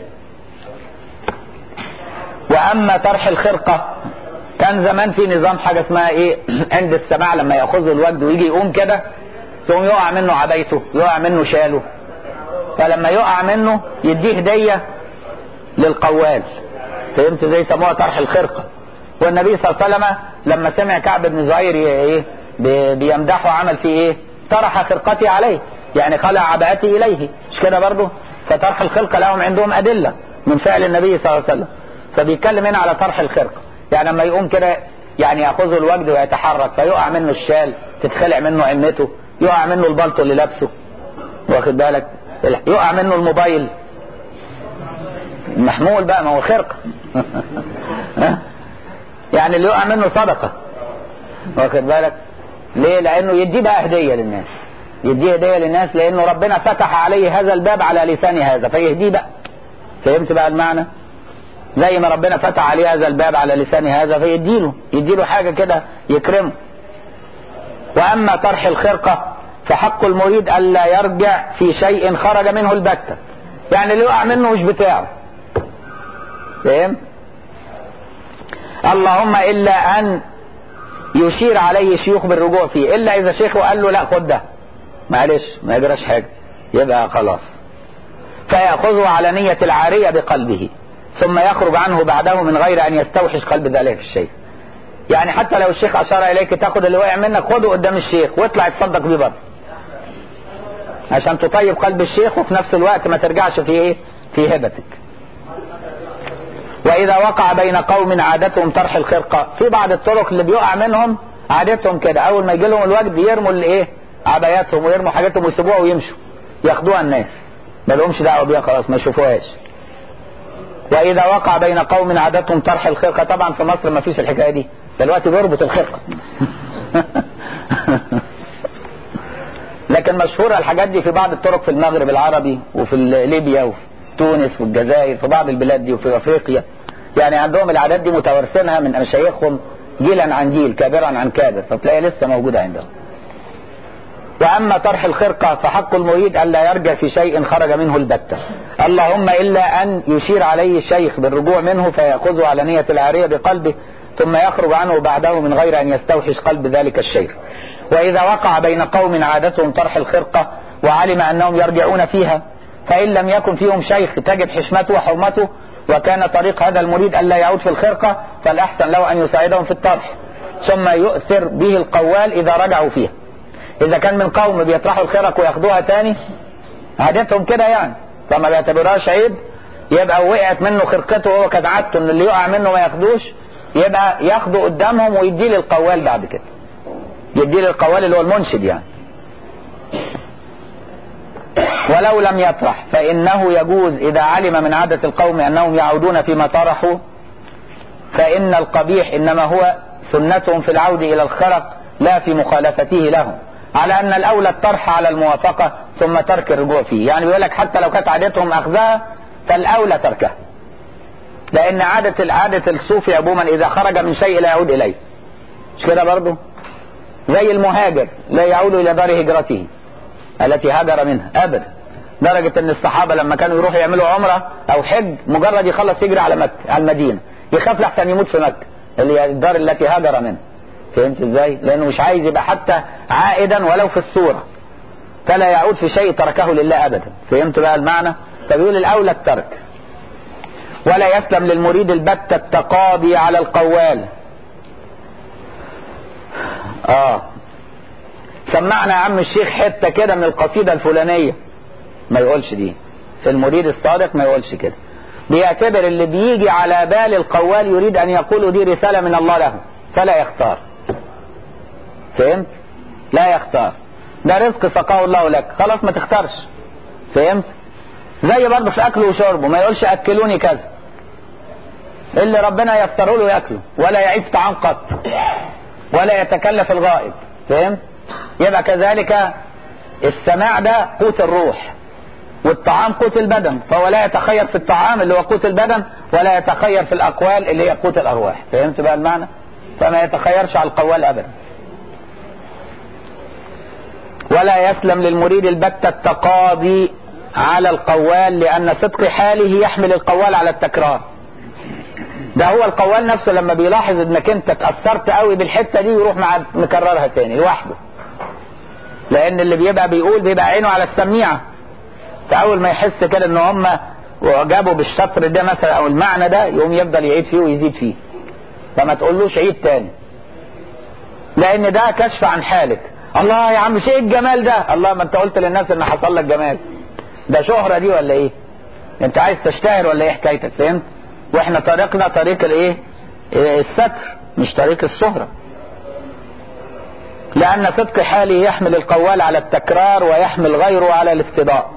واما طرح الخرقة كان زمان في نظام حاجة اسمها ايه عند السماع لما ياخذه الوجد ويجي يقوم كده ثم يقع منه عبايته يقع منه شاله فلما يقع منه يديه هدية للقوال فهمت زي سموها طرح الخرقة والنبي صلى الله عليه وسلم لما سمع كعب بن زهير ايه بي- بيمدحه عمل فيه ايه طرح خرقتي عليه يعني خلع عباءتي اليه مش كده برضه فطرح الخلقة لهم عندهم ادلة من فعل النبي صلى الله عليه وسلم فبيتكلم هنا على طرح الخرقة يعني لما يقوم كده يعني ياخذه الوجد ويتحرك فيقع منه الشال تتخلع منه عمته يقع منه البلطو اللي لابسه واخد بالك يقع منه الموبايل محمول بقى ما هو خرقة يعني اللي يقع منه صدقة واخد بالك ليه لانه يديه بقى هدية للناس يديه هدية للناس لانه ربنا فتح عليه هذا الباب على لسان هذا فيهديه بقى فهمت بقى المعنى زي ما ربنا فتح عليه هذا الباب على لسان هذا فيديله يديله حاجة كده يكرمه واما طرح الخرقة فحق المريد الا يرجع في شيء خرج منه البتة يعني اللي يقع منه مش بتاعه فاهم اللهم الا ان يشير عليه شيوخ بالرجوع فيه الا اذا شيخه قال له لا خد ده معلش ما يجراش حاجه يبقى خلاص فيأخذه على نية العارية بقلبه ثم يخرج عنه بعده من غير ان يستوحش قلب ذلك الشيء يعني حتى لو الشيخ اشار اليك تاخد اللي وقع منك خده قدام الشيخ واطلع تصدق بيه بره عشان تطيب قلب الشيخ وفي نفس الوقت ما ترجعش في ايه في هبتك واذا وقع بين قوم عادتهم طرح الخرقة في بعض الطرق اللي بيقع منهم عادتهم كده اول ما يجي لهم الوجد يرموا الايه عباياتهم ويرموا حاجاتهم ويسيبوها ويمشوا ياخدوها الناس ما لهمش دعوه بيها خلاص ما يشوفوهاش واذا وقع بين قوم عادتهم طرح الخرقة طبعا في مصر ما فيش الحكايه دي دلوقتي بيربط الخرقة لكن مشهورة الحاجات دي في بعض الطرق في المغرب العربي وفي ليبيا وفي تونس والجزائر في بعض البلاد دي وفي افريقيا يعني عندهم العادات دي متوارثينها من مشايخهم جيلا عن جيل كابرا عن كابر فتلاقي لسه موجودة عندهم واما طرح الخرقة فحق المريد الا يرجع في شيء خرج منه البتة اللهم الا ان يشير عليه الشيخ بالرجوع منه فيأخذه على نية العارية بقلبه ثم يخرج عنه بعده من غير ان يستوحش قلب ذلك الشيخ واذا وقع بين قوم عادتهم طرح الخرقة وعلم انهم يرجعون فيها فان لم يكن فيهم شيخ تجب حشمته وحرمته وكان طريق هذا المريد الا يعود في الخرقة فالاحسن له ان يساعدهم في الطرح ثم يؤثر به القوال اذا رجعوا فيها اذا كان من قوم بيطرحوا الخرق وياخدوها تاني عادتهم كده يعني فما بيعتبرهاش عيب يبقى وقعت منه خرقته وهو كان عادته ان اللي يقع منه ما ياخدوش يبقى ياخده قدامهم ويديه للقوال بعد كده يديه للقوال اللي هو المنشد يعني ولو لم يطرح فإنه يجوز إذا علم من عادة القوم أنهم يعودون فيما طرحوا فإن القبيح إنما هو سنتهم في العود إلى الخرق لا في مخالفته لهم على أن الأولى الطرح على الموافقة ثم ترك الرجوع فيه يعني بيقول لك حتى لو كانت عادتهم أخذها فالأولى تركها لأن عادة العادة الصوفي عموما إذا خرج من شيء لا يعود إليه مش كده برضه زي المهاجر لا يعود إلى دار هجرته التي هاجر منها أبدا درجة ان الصحابة لما كانوا يروحوا يعملوا عمرة او حج مجرد يخلص يجري على مكة على المدينة يخاف لحسن يموت في مكة اللي هي الدار التي هاجر منها فهمت ازاي لانه مش عايز يبقى حتى عائدا ولو في الصورة فلا يعود في شيء تركه لله ابدا فهمت بقى المعنى فبيقول الاولى الترك ولا يسلم للمريد البتة التقاضي على القوال اه سمعنا يا عم الشيخ حتة كده من القصيدة الفلانية ما يقولش دي في المريد الصادق ما يقولش كده بيعتبر اللي بيجي على بال القوال يريد ان يقول دي رسالة من الله له فلا يختار فهمت لا يختار ده رزق سقاه الله لك خلاص ما تختارش فهمت زي برضه في اكله وشربه ما يقولش اكلوني كذا اللي ربنا يفتره له ياكله ولا يعيد طعام قط ولا يتكلف الغائب فهمت يبقى كذلك السماع ده قوت الروح والطعام قوت البدن فهو لا يتخير في الطعام اللي هو قوت البدن ولا يتخير في الأقوال اللي هي قوت الأرواح فهمت بقى المعنى فما يتخيرش على القوال أبدا ولا يسلم للمريد البتة التقاضي على القوال لأن صدق حاله يحمل القوال على التكرار ده هو القوال نفسه لما بيلاحظ انك انت اتأثرت قوي بالحتة دي يروح مع مكررها تاني لوحده لان اللي بيبقى بيقول بيبقى عينه على السميعة فاول ما يحس كده ان هم جابوا بالشطر ده مثلا او المعنى ده يقوم يفضل يعيد فيه ويزيد فيه فما تقولوش عيد تاني لان ده كشف عن حالك الله يا عم شيء الجمال ده الله ما انت قلت للناس ان حصل لك جمال ده شهرة دي ولا ايه انت عايز تشتهر ولا ايه حكايتك فهمت واحنا طريقنا طريق الايه الستر مش طريق الشهرة لأن صدق حاله يحمل القوال على التكرار ويحمل غيره على الافتضاء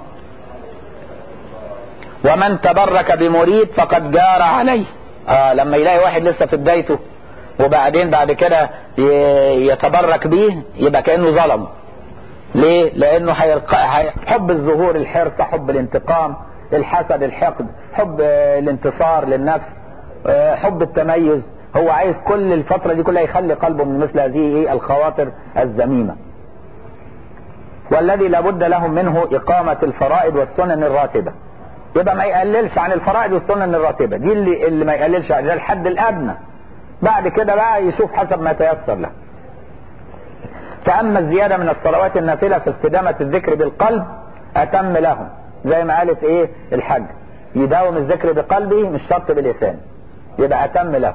ومن تبرك بمريد فقد جار عليه آه لما يلاقي واحد لسه في بدايته وبعدين بعد كده يتبرك بيه يبقى كأنه ظلمه ليه لانه حيرق... حب الظهور الحرص حب الانتقام الحسد الحقد حب الانتصار للنفس حب التميز هو عايز كل الفترة دي كلها يخلي قلبه من مثل هذه الخواطر الذميمة والذي لابد لهم منه إقامة الفرائض والسنن الراتبة يبقى ما يقللش عن الفرائض والسنن الراتبة دي اللي, اللي ما يقللش عن ده الحد الأدنى بعد كده بقى يشوف حسب ما يتيسر له فأما الزيادة من الصلوات النافلة في استدامة الذكر بالقلب أتم لهم زي ما قالت إيه الحج يداوم الذكر بقلبه مش شرط بلسانه يبقى أتم له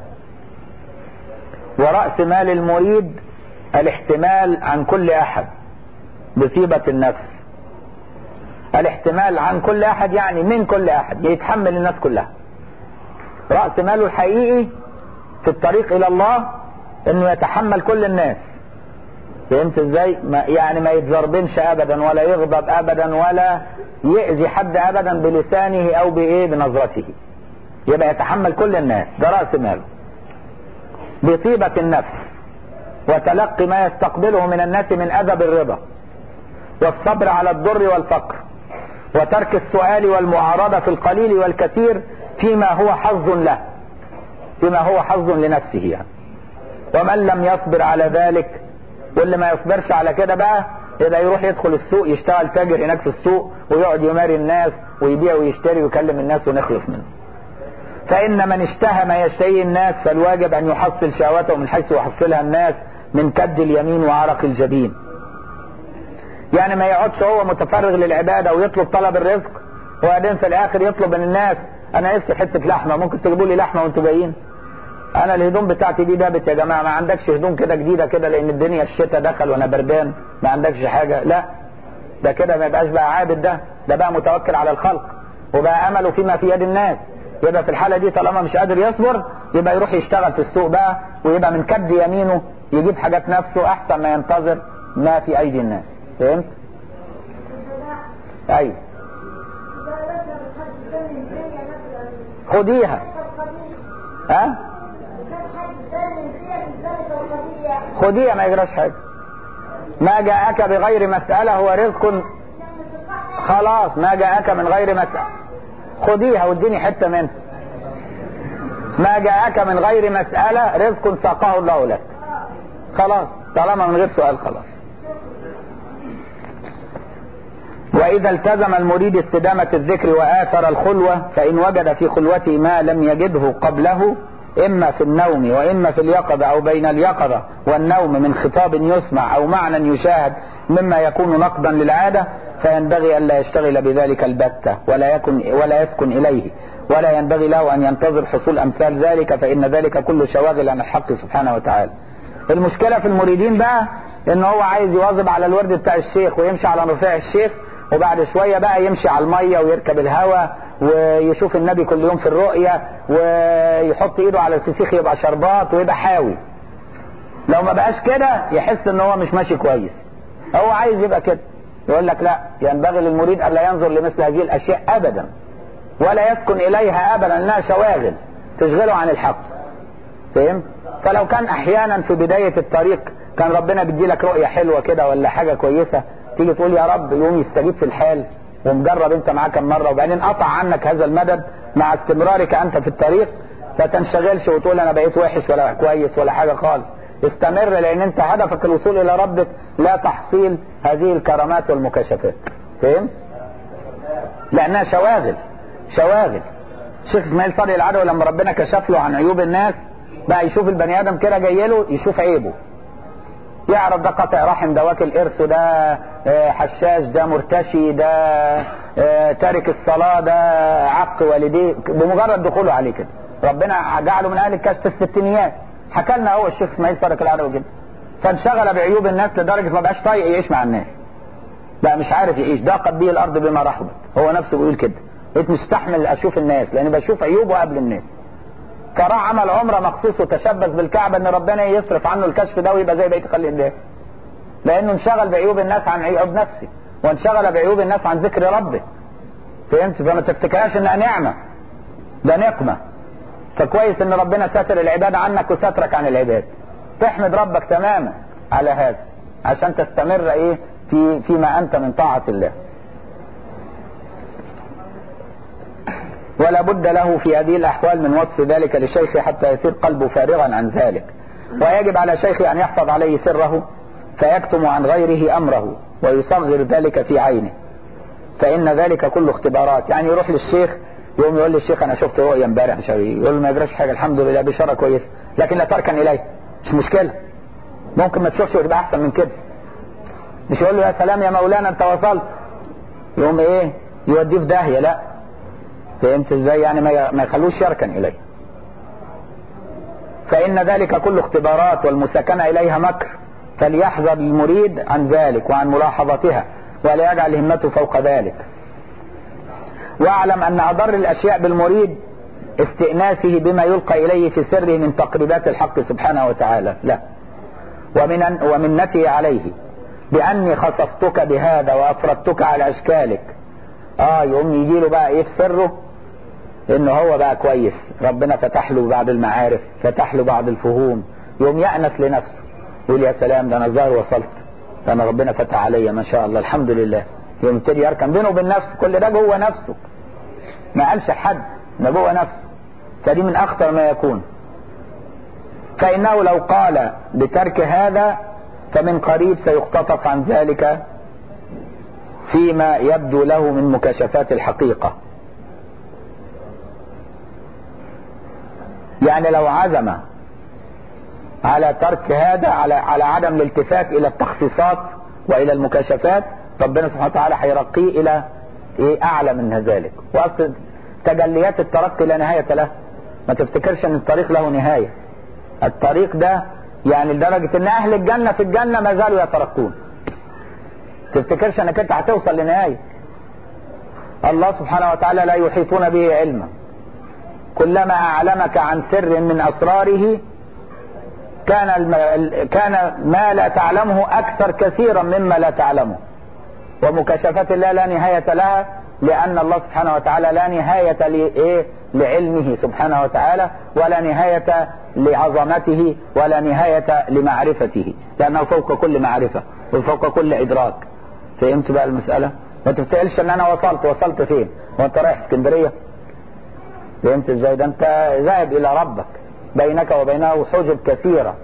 ورأس مال المريد الاحتمال عن كل أحد بصيبة النفس الاحتمال عن كل أحد يعني من كل أحد يتحمل الناس كلها رأس ماله الحقيقي في الطريق إلى الله إنه يتحمل كل الناس فهمت ازاي ما يعني ما يتزربنش ابدا ولا يغضب ابدا ولا يأذي حد ابدا بلسانه او بايه بنظرته يبقى يتحمل كل الناس ده رأس ماله بطيبة النفس وتلقي ما يستقبله من الناس من أدب الرضا والصبر على الضر والفقر وترك السؤال والمعارضة في القليل والكثير فيما هو حظ له فيما هو حظ لنفسه يعني. ومن لم يصبر على ذلك واللي ما يصبرش على كده بقى يبقى يروح يدخل السوق يشتغل تاجر هناك في السوق ويقعد يماري الناس ويبيع ويشتري ويكلم الناس ونخلص منه فإن من اشتهى ما يشتهي الناس فالواجب أن يحصل شهوته من حيث يحصلها الناس من كد اليمين وعرق الجبين يعني ما يقعدش هو متفرغ للعبادة ويطلب طلب الرزق وبعدين في الآخر يطلب من الناس أنا نفسي حتة لحمة ممكن تجيبوا لي لحمة وأنتوا جايين أنا الهدوم بتاعتي دي دابت يا جماعة ما عندكش هدوم كده جديدة كده لأن الدنيا الشتاء دخل وأنا بردان ما عندكش حاجة لا ده كده ما يبقاش بقى عابد ده ده بقى متوكل على الخلق وبقى أمله فيما في يد الناس يبقى في الحالة دي طالما مش قادر يصبر يبقى يروح يشتغل في السوق بقى ويبقى من كد يمينه يجيب حاجات نفسه احسن ما ينتظر ما في ايدي الناس فهمت ايوه خديها ها خديها ما يجراش حاجة ما جاءك بغير مسألة هو رزق خلاص ما جاءك من غير مسألة خديها واديني حتة منها ما جاءك من غير مسألة رزق ساقه الله لك خلاص طالما من غير سؤال خلاص وإذا التزم المريد استدامة الذكر وآثر الخلوة فإن وجد في خلوته ما لم يجده قبله إما في النوم وإما في اليقظة أو بين اليقظة والنوم من خطاب يسمع أو معنى يشاهد مما يكون نقضا للعادة فينبغي ألا يشتغل بذلك البتة ولا يكن ولا يسكن إليه ولا ينبغي له أن ينتظر حصول أمثال ذلك فإن ذلك كله شواغل عن الحق سبحانه وتعالى المشكلة في المريدين بقى إن هو عايز يواظب على الورد بتاع الشيخ ويمشي على نصيحة الشيخ وبعد شوية بقى يمشي على المية ويركب الهواء ويشوف النبي كل يوم في الرؤية ويحط ايده على الفسيخ يبقى شربات ويبقى حاوي لو ما بقاش كده يحس ان هو مش ماشي كويس هو عايز يبقى كده يقول لك لا ينبغي للمريد الا ينظر لمثل هذه الاشياء ابدا ولا يسكن اليها ابدا انها شواغل تشغله عن الحق فهم فلو كان احيانا في بداية الطريق كان ربنا بيدي لك رؤية حلوة كده ولا حاجة كويسة تيجي تقول يا رب يقوم يستجيب في الحال ومجرب انت معاه كم مرة وبعدين قطع عنك هذا المدد مع استمرارك انت في الطريق لا تنشغلش وتقول انا بقيت وحش ولا كويس ولا حاجة خالص استمر لان انت هدفك الوصول الى ربك لا تحصيل هذه الكرامات والمكاشفات فهم لانها شواغل شواغل شيخ اسماعيل صالح العدوي لما ربنا كشف له عن عيوب الناس بقى يشوف البني ادم كده جاي له يشوف عيبه يعرف ده قطع رحم ده واكل قرص ده حشاش ده مرتشي ده تارك الصلاة ده عق والديه بمجرد دخوله عليه كده ربنا جعله من اهل الكشف في الستينيات حكى لنا هو الشيخ اسماعيل صادق العدوي كده فانشغل بعيوب الناس لدرجة ما بقاش طايق يعيش مع الناس بقى مش عارف يعيش ضاقت به الارض بما رحبت هو نفسه بيقول كده بقيت مستحمل اشوف الناس لان بشوف عيوبه قبل الناس فراح عمل عمره مخصوص وتشبث بالكعبه ان ربنا يصرف عنه الكشف ده ويبقى زي بقيه خلق الناس لانه انشغل بعيوب الناس عن عيوب نفسه وانشغل بعيوب الناس عن ذكر ربه فهمت فما تفتكرهاش انها نعمه ده نقمه فكويس ان ربنا ساتر العباد عنك وسترك عن العباد تحمد ربك تماما على هذا عشان تستمر ايه في فيما انت من طاعه الله ولا بد له في هذه الأحوال من وصف ذلك لشيخه حتى يصير قلبه فارغا عن ذلك ويجب على شيخه أن يحفظ عليه سره فيكتم عن غيره أمره ويصغر ذلك في عينه فإن ذلك كله اختبارات يعني يروح للشيخ يقوم يقول للشيخ أنا شفت رؤيا امبارح مش يقول له ما يجراش حاجة الحمد لله بشارة كويسة لكن لا تركن إليه مش مشكلة ممكن ما تشوفش وتبقى أحسن من كده مش يقول له يا سلام يا مولانا أنت وصلت يقوم إيه يوديه في داهية لا فهمت ازاي يعني ما يخلوش يركن اليه فان ذلك كله اختبارات والمساكنة اليها مكر فليحذر المريد عن ذلك وعن ملاحظتها ولا يجعل همته فوق ذلك واعلم ان اضر الاشياء بالمريد استئناسه بما يلقى اليه في سره من تقريبات الحق سبحانه وتعالى لا ومن ومنته عليه باني خصصتك بهذا وافردتك على اشكالك اه يقوم يجي له بقى ايه في سره ان هو بقى كويس ربنا فتح له بعض المعارف فتح له بعض الفهوم يقوم يأنس لنفسه يقول يا سلام ده انا الظاهر وصلت ده انا ربنا فتح عليا ما شاء الله الحمد لله يقوم يبتدي يركن بينه وبين نفسه كل ده جوه نفسه ما قالش حد ده جوه نفسه فدي من اخطر ما يكون فانه لو قال بترك هذا فمن قريب سيختطف عن ذلك فيما يبدو له من مكاشفات الحقيقة يعني لو عزم على ترك هذا على على عدم الالتفات الى التخصيصات والى المكاشفات ربنا سبحانه وتعالى هيرقيه الى ايه اعلى من ذلك واصل تجليات الترقي لا نهاية له ما تفتكرش ان الطريق له نهاية الطريق ده يعني لدرجة ان اهل الجنة في الجنة ما زالوا يترقون تفتكرش انك انت هتوصل لنهاية الله سبحانه وتعالى لا يحيطون به علما كلما اعلمك عن سر من اسراره كان الم... كان ما لا تعلمه اكثر كثيرا مما لا تعلمه ومكاشفات الله لا نهاية لها لان الله سبحانه وتعالى لا نهاية لإيه؟ لعلمه سبحانه وتعالى ولا نهاية لعظمته ولا نهاية لمعرفته لانه فوق كل معرفة وفوق كل ادراك فهمت بقى المسألة ما تفتقلش ان انا وصلت وصلت فين وانت رايح اسكندرية فهمت ازاي ده انت ذاهب الى ربك بينك وبينه حجب كثيرة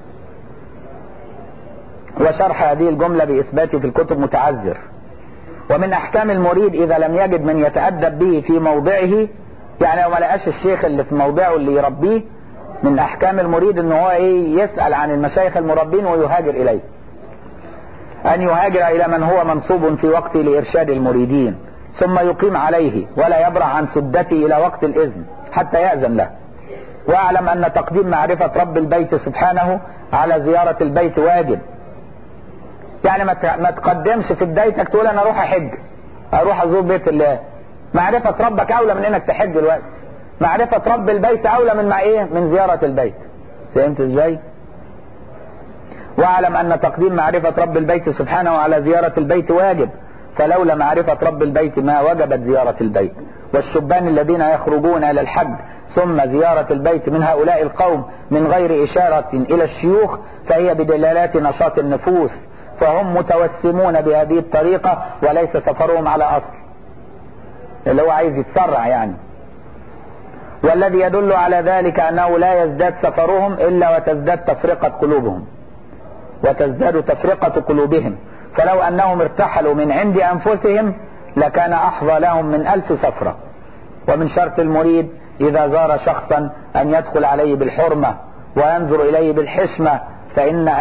وشرح هذه الجملة بإثباته في الكتب متعذر ومن أحكام المريد إذا لم يجد من يتأدب به في موضعه يعني لو ما لقاش الشيخ اللي في موضعه اللي يربيه من أحكام المريد إن هو إيه يسأل عن المشايخ المربين ويهاجر إليه أن يهاجر إلى من هو منصوب في وقته لإرشاد المريدين ثم يقيم عليه ولا يبرع عن سدته إلى وقت الإذن حتى يأذن له واعلم أن تقديم معرفة رب البيت سبحانه على زيارة البيت واجب يعني ما تقدمش في بدايتك تقول أنا أروح أحج أروح أزور بيت الله معرفة ربك أولى من إنك تحج دلوقتي معرفة رب البيت أولى من مع إيه من زيارة البيت فهمت إزاي واعلم أن تقديم معرفة رب البيت سبحانه على زيارة البيت واجب فلولا معرفة رب البيت ما وجبت زيارة البيت والشبان الذين يخرجون إلى الحج ثم زيارة البيت من هؤلاء القوم من غير إشارة إلى الشيوخ فهي بدلالات نشاط النفوس فهم متوسمون بهذه الطريقة وليس سفرهم على أصل اللي هو عايز يتسرع يعني والذي يدل على ذلك أنه لا يزداد سفرهم إلا وتزداد تفرقة قلوبهم وتزداد تفرقة قلوبهم فلو أنهم ارتحلوا من عند أنفسهم لكان أحظى لهم من ألف سفرة ومن شرط المريد إذا زار شخصا أن يدخل عليه بالحرمة وينظر إليه بالحشمة فإن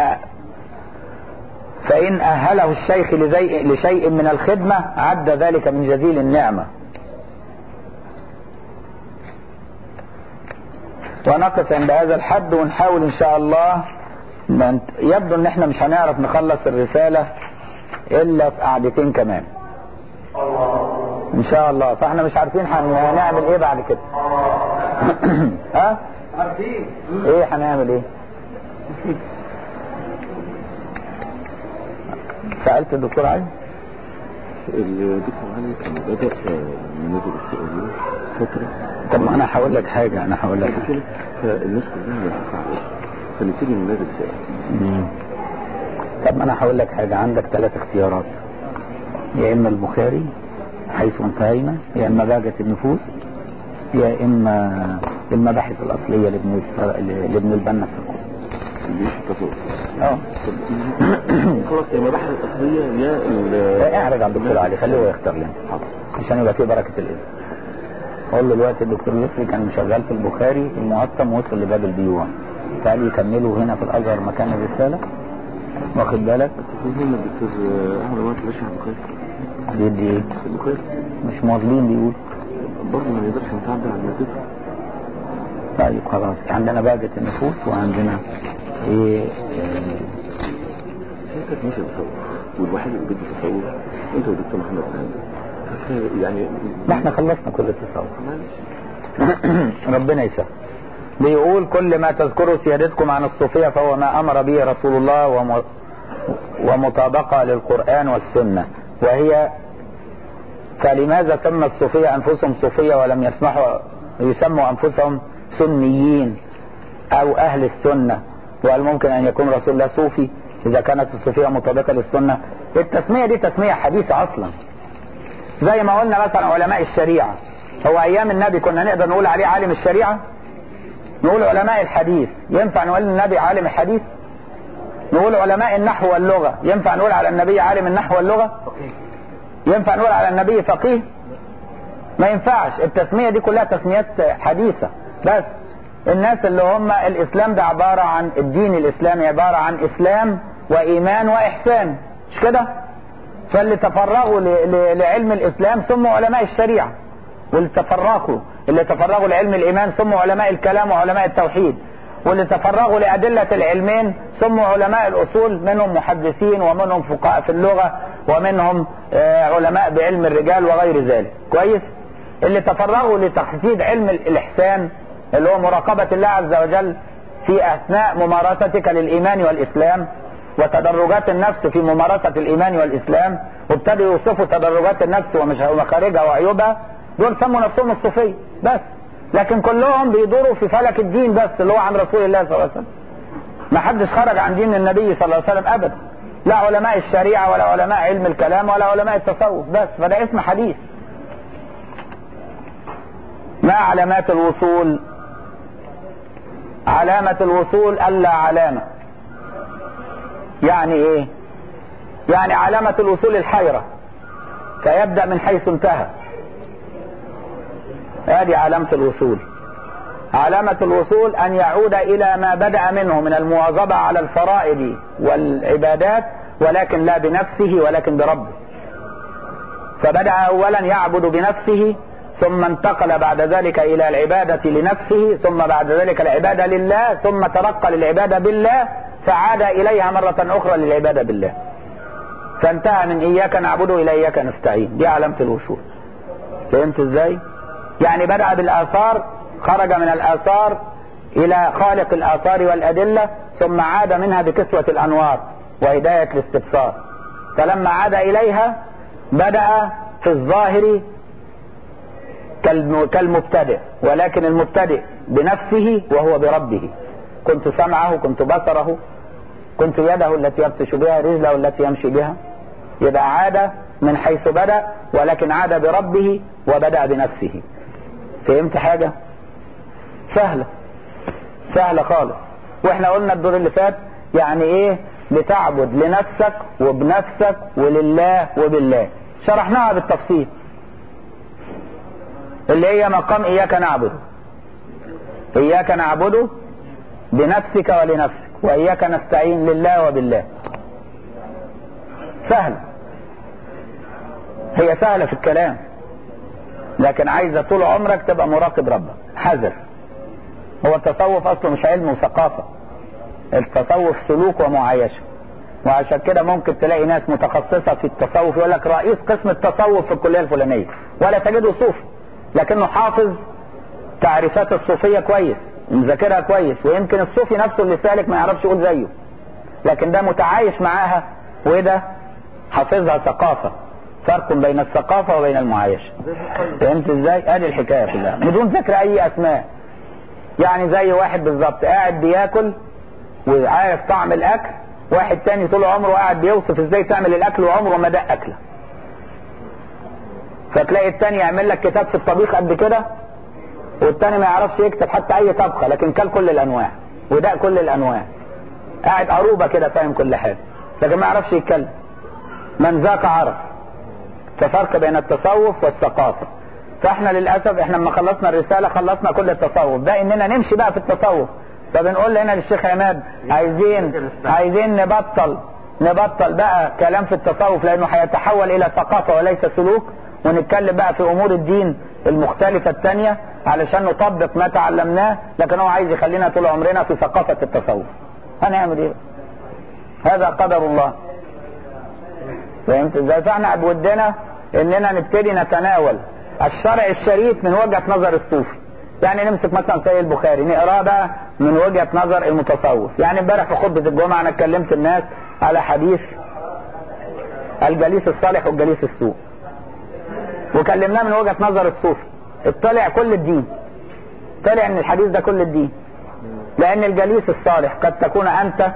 فإن أهله الشيخ لشيء من الخدمة عد ذلك من جزيل النعمة ونقف عند هذا الحد ونحاول إن شاء الله يبدو ان احنا مش هنعرف نخلص الرسالة الا في قعدتين كمان ان شاء الله فاحنا مش عارفين هنعمل ايه بعد كده ها عارفين ايه هنعمل ايه سألت الدكتور علي الدكتور علي كان بدأ منازل السعودية فترة طب ما انا هقول لك حاجة انا هقول لك بعد حاجة. كده فالناس كلها بتتعرض فنبتدي منازل السعودية مم. طب ما انا هقول لك حاجة عندك ثلاث اختيارات يا اما البخاري حيث انتهينا يا اما باجة النفوس يا اما المباحث الاصلية لابن الس- لابن البنا السرقسي اللي في التصوف اه طب خلاص يا مباحث الأصلية يا ال اعرض على الدكتور علي خليه هو يختار لنا عشان يبقى فيه بركة الاسم قول له دلوقتي الدكتور يسري كان شغال في البخاري في المقطم وصل لباب البيوع تعالي يكملوا هنا في الازهر مكان الرسالة واخد بالك بس في هنا الدكتور أحمد عمر باشا عبد الخير بيدي ايه في البخاري مش مواظلين بيقول برضه ما نقدرش نتعدى على المسجد طيب خلاص عندنا باجة النفوس وعندنا ايه هي كانت ماشية بالتصوف والواحد اللي بيدي تصوف أنت والدكتور محمد سامي فهي يعني ما احنا خلصنا كل التصور معلش ربنا يسهل بيقول كل ما تذكره سيادتكم عن الصوفية فهو ما أمر به رسول الله وم... ومطابقة للقرآن والسنة وهي فلماذا سمى الصوفية أنفسهم صوفية ولم يسمحوا يسموا أنفسهم سنيين أو أهل السنة وهل ممكن أن يكون رسول الله صوفي إذا كانت الصوفية مطابقة للسنة التسمية دي تسمية حديثة أصلا زي ما قلنا مثلا علماء الشريعة هو أيام النبي كنا نقدر نقول عليه عالم الشريعة نقول علماء الحديث ينفع نقول النبي عالم الحديث نقول علماء النحو واللغة ينفع نقول على النبي عالم النحو واللغة ينفع نقول على النبي فقيه ما ينفعش التسمية دي كلها تسميات حديثة بس الناس اللي هم الإسلام ده عبارة عن الدين الإسلامي عبارة عن إسلام وإيمان وإحسان مش كده فاللي تفرغوا ل- ل- لعلم الإسلام سموا علماء الشريعة واللي تفرغوا اللي تفرغوا لعلم الإيمان سموا علماء الكلام وعلماء التوحيد واللي تفرغوا لأدلة العلمين سموا علماء الأصول منهم محدثين ومنهم فقهاء في اللغة ومنهم آه، علماء بعلم الرجال وغير ذلك كويس اللي تفرغوا لتحديد علم الإحسان اللي هو مراقبة الله عز وجل في أثناء ممارستك للإيمان والإسلام وتدرجات النفس في ممارسة الإيمان والإسلام وابتدوا يوصفوا تدرجات النفس ومش- ومخارجها وعيوبها دول سموا نفسهم الصوفية بس لكن كلهم بيدوروا في فلك الدين بس اللي هو عن رسول الله صلى الله عليه وسلم ما حدش خرج عن دين النبي صلى الله عليه وسلم أبدا لا علماء الشريعة ولا علماء علم الكلام ولا علماء التصوف بس فده اسم حديث ما علامات الوصول علامة الوصول ألا علامة يعني ايه يعني علامة الوصول الحيرة فيبدأ من حيث انتهى هذه علامة الوصول علامة الوصول أن يعود إلى ما بدأ منه من المواظبة على الفرائض والعبادات ولكن لا بنفسه ولكن بربه فبدأ أولا يعبد بنفسه ثم انتقل بعد ذلك إلى العبادة لنفسه ثم بعد ذلك العبادة لله ثم ترقى للعبادة بالله فعاد إليها مرة أخرى للعبادة بالله فانتهى من إياك نعبد إلى إياك نستعين دي علامة الوصول فهمت إزاي يعني بدأ بالآثار خرج من الآثار إلى خالق الآثار والأدلة ثم عاد منها بكسوة الأنوار وهداية الاستبصار فلما عاد إليها بدأ في الظاهر كالم- كالمبتدئ ولكن المبتدئ بنفسه وهو بربه كنت سمعه كنت بصره كنت يده التي يبطش بها رجله التي يمشي بها يبقى عاد من حيث بدأ ولكن عاد بربه وبدأ بنفسه فهمت حاجة سهلة سهلة خالص واحنا قلنا الدور اللي فات يعني ايه بتعبد لنفسك وبنفسك ولله وبالله شرحناها بالتفصيل اللي هي مقام اياك نعبد اياك نعبد بنفسك ولنفسك واياك نستعين لله وبالله سهل هي سهلة في الكلام لكن عايزة طول عمرك تبقى مراقب ربك حذر هو التصوف اصله مش علم وثقافة التصوف سلوك ومعايشة وعشان كده ممكن تلاقي ناس متخصصة في التصوف يقول لك رئيس قسم التصوف في الكلية الفلانية ولا تجده صوفي لكنه حافظ تعريفات الصوفية كويس مذاكرها كويس ويمكن الصوفي نفسه اللي سالك ما يعرفش يقول زيه لكن ده متعايش معاها وده حافظها ثقافة فرق بين الثقافة وبين المعايشة فهمت ازاي ادي الحكاية كلها بدون ذكر اي اسماء يعني زي واحد بالظبط قاعد بياكل وعارف طعم الاكل واحد تاني طول عمره قاعد بيوصف ازاي تعمل الاكل وعمره ما دق اكله فتلاقي التاني يعمل لك كتاب في الطبيخ قد كده والتاني ما يعرفش يكتب حتى اي طبخه لكن كل كل الانواع وداق كل الانواع قاعد قروبه كده فاهم كل حاجه لكن ما يعرفش يتكلم من ذاك عرف ففرق بين التصوف والثقافه فاحنا للاسف احنا لما خلصنا الرساله خلصنا كل التصوف ده اننا نمشي بقى في التصوف فبنقول هنا للشيخ عماد عايزين عايزين نبطل نبطل بقى كلام في التصوف لانه هيتحول الى ثقافه وليس سلوك ونتكلم بقى في امور الدين المختلفه الثانيه علشان نطبق ما تعلمناه لكن هو عايز يخلينا طول عمرنا في ثقافه التصوف هنعمل ايه هذا قدر الله فهمت ازاي فاحنا بودنا اننا نبتدي نتناول الشرع الشريف من وجهه نظر الصوفي يعني نمسك مثلا سيد البخاري نقراه بقى من وجهه نظر المتصوف يعني امبارح في خطبه الجمعه انا كلمت الناس على حديث الجليس الصالح والجليس السوء وكلمناه من وجهه نظر الصوفي اطلع كل الدين طلع ان الحديث ده كل الدين لان الجليس الصالح قد تكون انت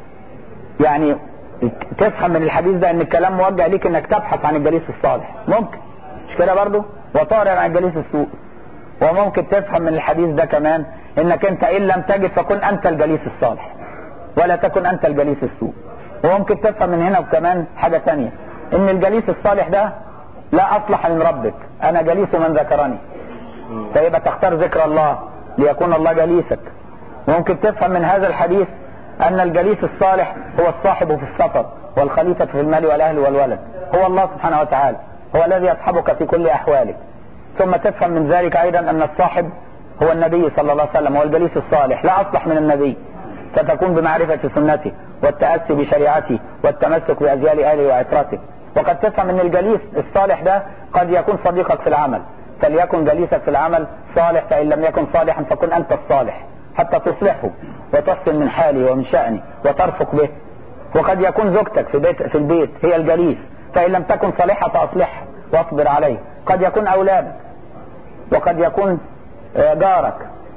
يعني تفهم من الحديث ده ان الكلام موجه ليك انك تبحث عن الجليس الصالح ممكن مش كده برضه وطارئ عن الجليس السوء وممكن تفهم من الحديث ده كمان انك انت ان لم تجد فكن انت الجليس الصالح ولا تكن انت الجليس السوء وممكن تفهم من هنا وكمان حاجة تانية ان الجليس الصالح ده لا اصلح من ربك انا جليس من ذكرني فيبقى تختار ذكر الله ليكون الله جليسك ممكن تفهم من هذا الحديث ان الجليس الصالح هو الصاحب في السفر والخليفة في المال والاهل والولد هو الله سبحانه وتعالى هو الذي يصحبك في كل احوالك ثم تفهم من ذلك ايضا ان الصاحب هو النبي صلى الله عليه وسلم هو الجليس الصالح لا اصلح من النبي فتكون بمعرفة سنته والتأسي بشريعته والتمسك بأزيال آله وعترته وقد تفهم ان الجليس الصالح ده قد يكون صديقك في العمل فليكن جليسك في العمل صالح فإن لم يكن صالحا فكن أنت الصالح حتى تصلحه وتحسن من حاله ومن شأنه وترفق به وقد يكون زوجتك في بيت في البيت هي الجليس فإن لم تكن صالحة فأصلحها واصبر عليه قد يكون أولادك وقد يكون جارك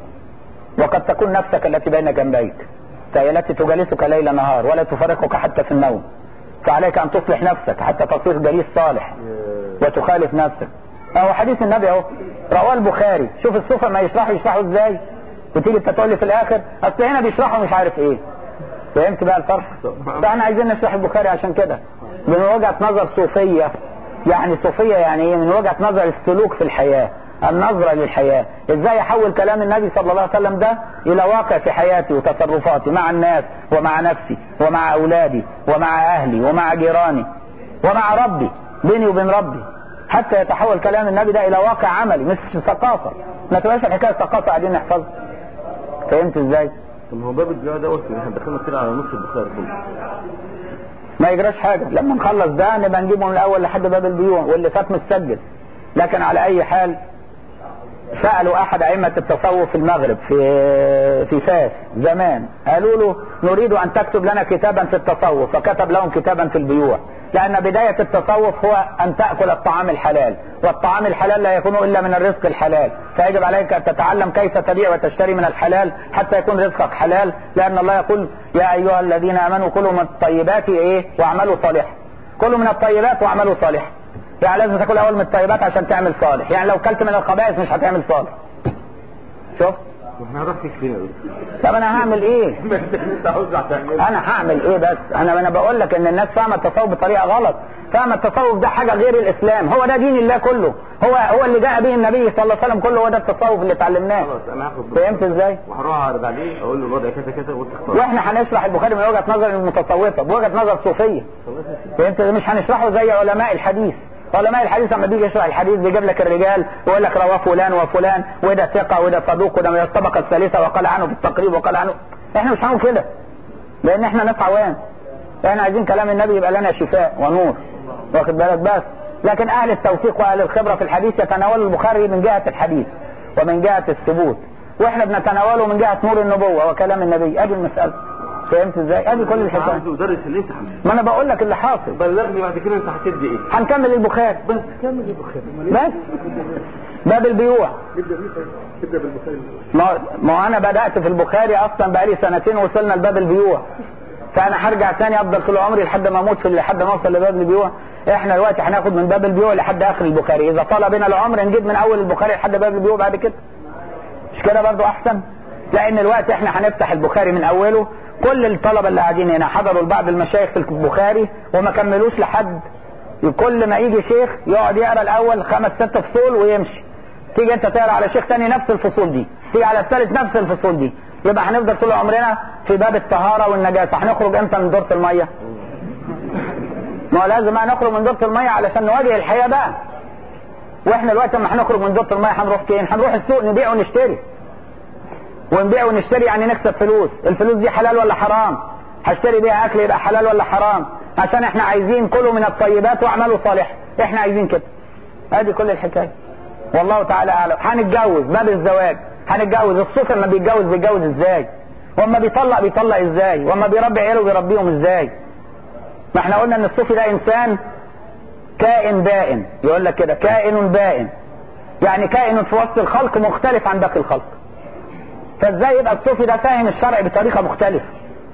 وقد تكون نفسك التي بين جنبيك فهي التي تجالسك ليل نهار ولا تفرقك حتى في النوم فعليك ان تصلح نفسك حتى تصير جليس صالح وتخالف نفسك اهو حديث النبي اهو رواه البخاري شوف الصوفة ما يشرحوا يشرحوا ازاي وتيجي انت تقول لي في الاخر اصل هنا بيشرحوا مش عارف ايه فهمت بقى الفرق فاحنا عايزين نشرح البخاري عشان كده من وجهة نظر صوفية يعني صوفية يعني ايه من وجهة نظر السلوك في الحياة النظرة للحياة ازاي احول كلام النبي صلى الله عليه وسلم ده الى واقع في حياتي وتصرفاتي مع الناس ومع نفسي ومع اولادي ومع اهلي ومع جيراني ومع ربي بيني وبين ربي حتى يتحول كلام النبي ده الى واقع عملي مش ثقافة ما تبقاش الحكاية ثقافة قاعدين نحفظها فهمت ازاي طب هو باب الدعاء دوت احنا دخلنا كده على نص البخاري كله ما يجراش حاجة لما نخلص ده نبقى نجيبه من الاول لحد باب البيوع واللي فات متسجل لكن على اي حال سألوا احد ائمة التصوف في المغرب في في فاس زمان قالوا له نريد ان تكتب لنا كتابا في التصوف فكتب لهم كتابا في البيوع لان بداية التصوف هو ان تأكل الطعام الحلال والطعام الحلال لا يكون الا من الرزق الحلال فيجب عليك ان تتعلم كيف تبيع وتشتري من الحلال حتى يكون رزقك حلال لان الله يقول يا ايها الذين امنوا كلوا من الطيبات ايه واعملوا صالحا كلوا من الطيبات واعملوا صالحا يعني لازم تاكل اول من الطيبات عشان تعمل صالح يعني لو كلت من الخبائث مش هتعمل صالح شفت واحنا هنروح فيك فين يا دكتور؟ طب انا هعمل ايه انت عاوز تعمل انا هعمل ايه بس انا انا بقول لك ان الناس فاهمه التصوف بطريقه غلط فاهمه التصوف ده حاجه غير الاسلام هو ده دين الله كله هو هو اللي جاء به النبي صلى الله عليه وسلم كله هو ده التصوف اللي اتعلمناه خلاص انا هاخد فهمت ازاي وهروح اعرض عليه اقول له الوضع كذا كذا وانت اختار واحنا هنشرح البخاري من وجهه نظر المتصوفه بوجهه نظر صوفيه خلاص يا سيدي فهمت مش هنشرحه زي علماء الحديث علماء الحديث لما بيجي يشرح الحديث بيجيب لك الرجال ويقول لك رواه فلان وفلان وده ثقه وده صدوق وده من الطبقه الثالثه وقال عنه في التقريب وقال عنه احنا مش هنقول كده لان احنا ناس عوام احنا عايزين كلام النبي يبقى لنا شفاء ونور واخد بالك بس لكن اهل التوثيق واهل الخبره في الحديث يتناولوا البخاري من جهه الحديث ومن جهه الثبوت واحنا بنتناوله من جهه نور النبوه وكلام النبي ادي المساله فهمت ازاي ادي كل الحكايه عايز مدرس اللي انت عامله ما انا بقول لك اللي حاصل بلغني بعد كده انت هتدي ايه هنكمل البخاري بس كمل البخاري بس باب البيوع نبدا بيه نبدا بالبخاري ما ما انا بدات في البخاري اصلا بقالي سنتين وصلنا لباب البيوع فانا هرجع تاني افضل طول عمري لحد ما اموت في لحد ما اوصل لباب البيوع احنا دلوقتي هناخد من باب البيوع لحد اخر البخاري اذا طال بنا العمر نجيب من اول البخاري لحد باب البيوع بعد كده مش كده برضو احسن لان الوقت احنا هنفتح البخاري من اوله كل الطلبه اللي قاعدين هنا حضروا لبعض المشايخ في البخاري وما كملوش لحد كل ما يجي شيخ يقعد يقرا الاول خمس ست فصول ويمشي تيجي انت تقرا على شيخ تاني نفس الفصول دي تيجي على الثالث نفس الفصول دي يبقى هنفضل طول عمرنا في باب الطهاره والنجاسه هنخرج امتى من دوره الميه ما هو لازم بقى نخرج من دوره الميه علشان نواجه الحياه بقى واحنا دلوقتي لما هنخرج من دوره الميه هنروح فين هنروح السوق نبيع ونشتري ونبيع ونشتري يعني نكسب فلوس الفلوس دي حلال ولا حرام هشتري بيها اكل يبقى حلال ولا حرام عشان احنا عايزين كلوا من الطيبات واعملوا صالح احنا عايزين كده ادي كل الحكايه والله تعالى اعلم هنتجوز باب الزواج هنتجوز الصوفي لما بيتجوز بيتجوز ازاي واما بيطلق بيطلق ازاي واما بيربي عياله بيربيهم ازاي ما احنا قلنا ان الصوفي ده انسان كائن بائن يقول لك كده كائن بائن يعني كائن في وسط الخلق مختلف عن باقي الخلق فازاي يبقى الصوفي ده فاهم الشرع بطريقه مختلفه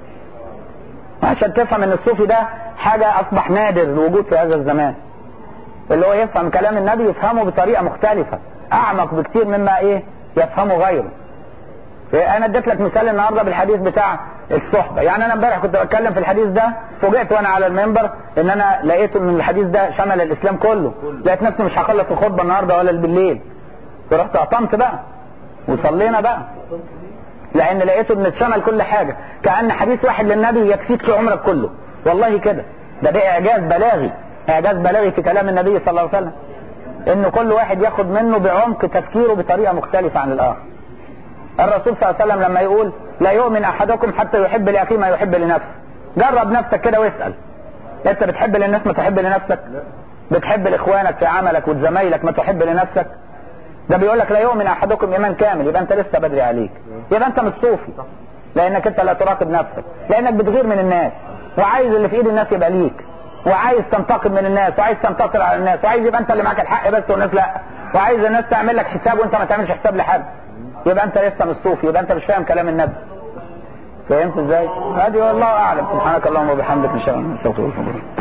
عشان تفهم ان الصوفي ده حاجه اصبح نادر الوجود في هذا الزمان اللي هو يفهم كلام النبي يفهمه بطريقه مختلفه اعمق بكتير مما ايه يفهمه غيره انا اديت لك مثال النهارده بالحديث بتاع الصحبه يعني انا امبارح كنت بتكلم في الحديث ده فوجئت وانا على المنبر ان انا لقيت ان الحديث ده شمل الاسلام كله لقيت نفسي مش هخلص الخطبه النهارده ولا بالليل فرحت قطمت بقى وصلينا بقى لان لقيته ان شمل كل حاجه كان حديث واحد للنبي يكفيك في عمرك كله والله كده ده ده اعجاز بلاغي اعجاز بلاغي في كلام النبي صلى الله عليه وسلم ان كل واحد ياخد منه بعمق تفكيره بطريقه مختلفه عن الاخر الرسول صلى الله عليه وسلم لما يقول لا يؤمن احدكم حتى يحب لاخيه ما يحب لنفسه جرب نفسك كده واسال انت بتحب للناس ما تحب لنفسك بتحب لاخوانك في عملك وزمايلك ما تحب لنفسك ده بيقول لك لا يؤمن احدكم ايمان كامل يبقى انت لسه بدري عليك يبقى انت مش صوفي لانك انت لا تراقب نفسك لانك بتغير من الناس وعايز اللي في ايد الناس يبقى ليك وعايز تنتقم من الناس وعايز تنتصر على الناس وعايز يبقى انت اللي معاك الحق بس والناس لا وعايز الناس تعمل لك حساب وانت ما تعملش حساب لحد يبقى انت لسه مش صوفي يبقى انت مش فاهم كلام النبي فهمت ازاي؟ هذه والله اعلم سبحانك اللهم وبحمدك ان شاء الله نستغفرك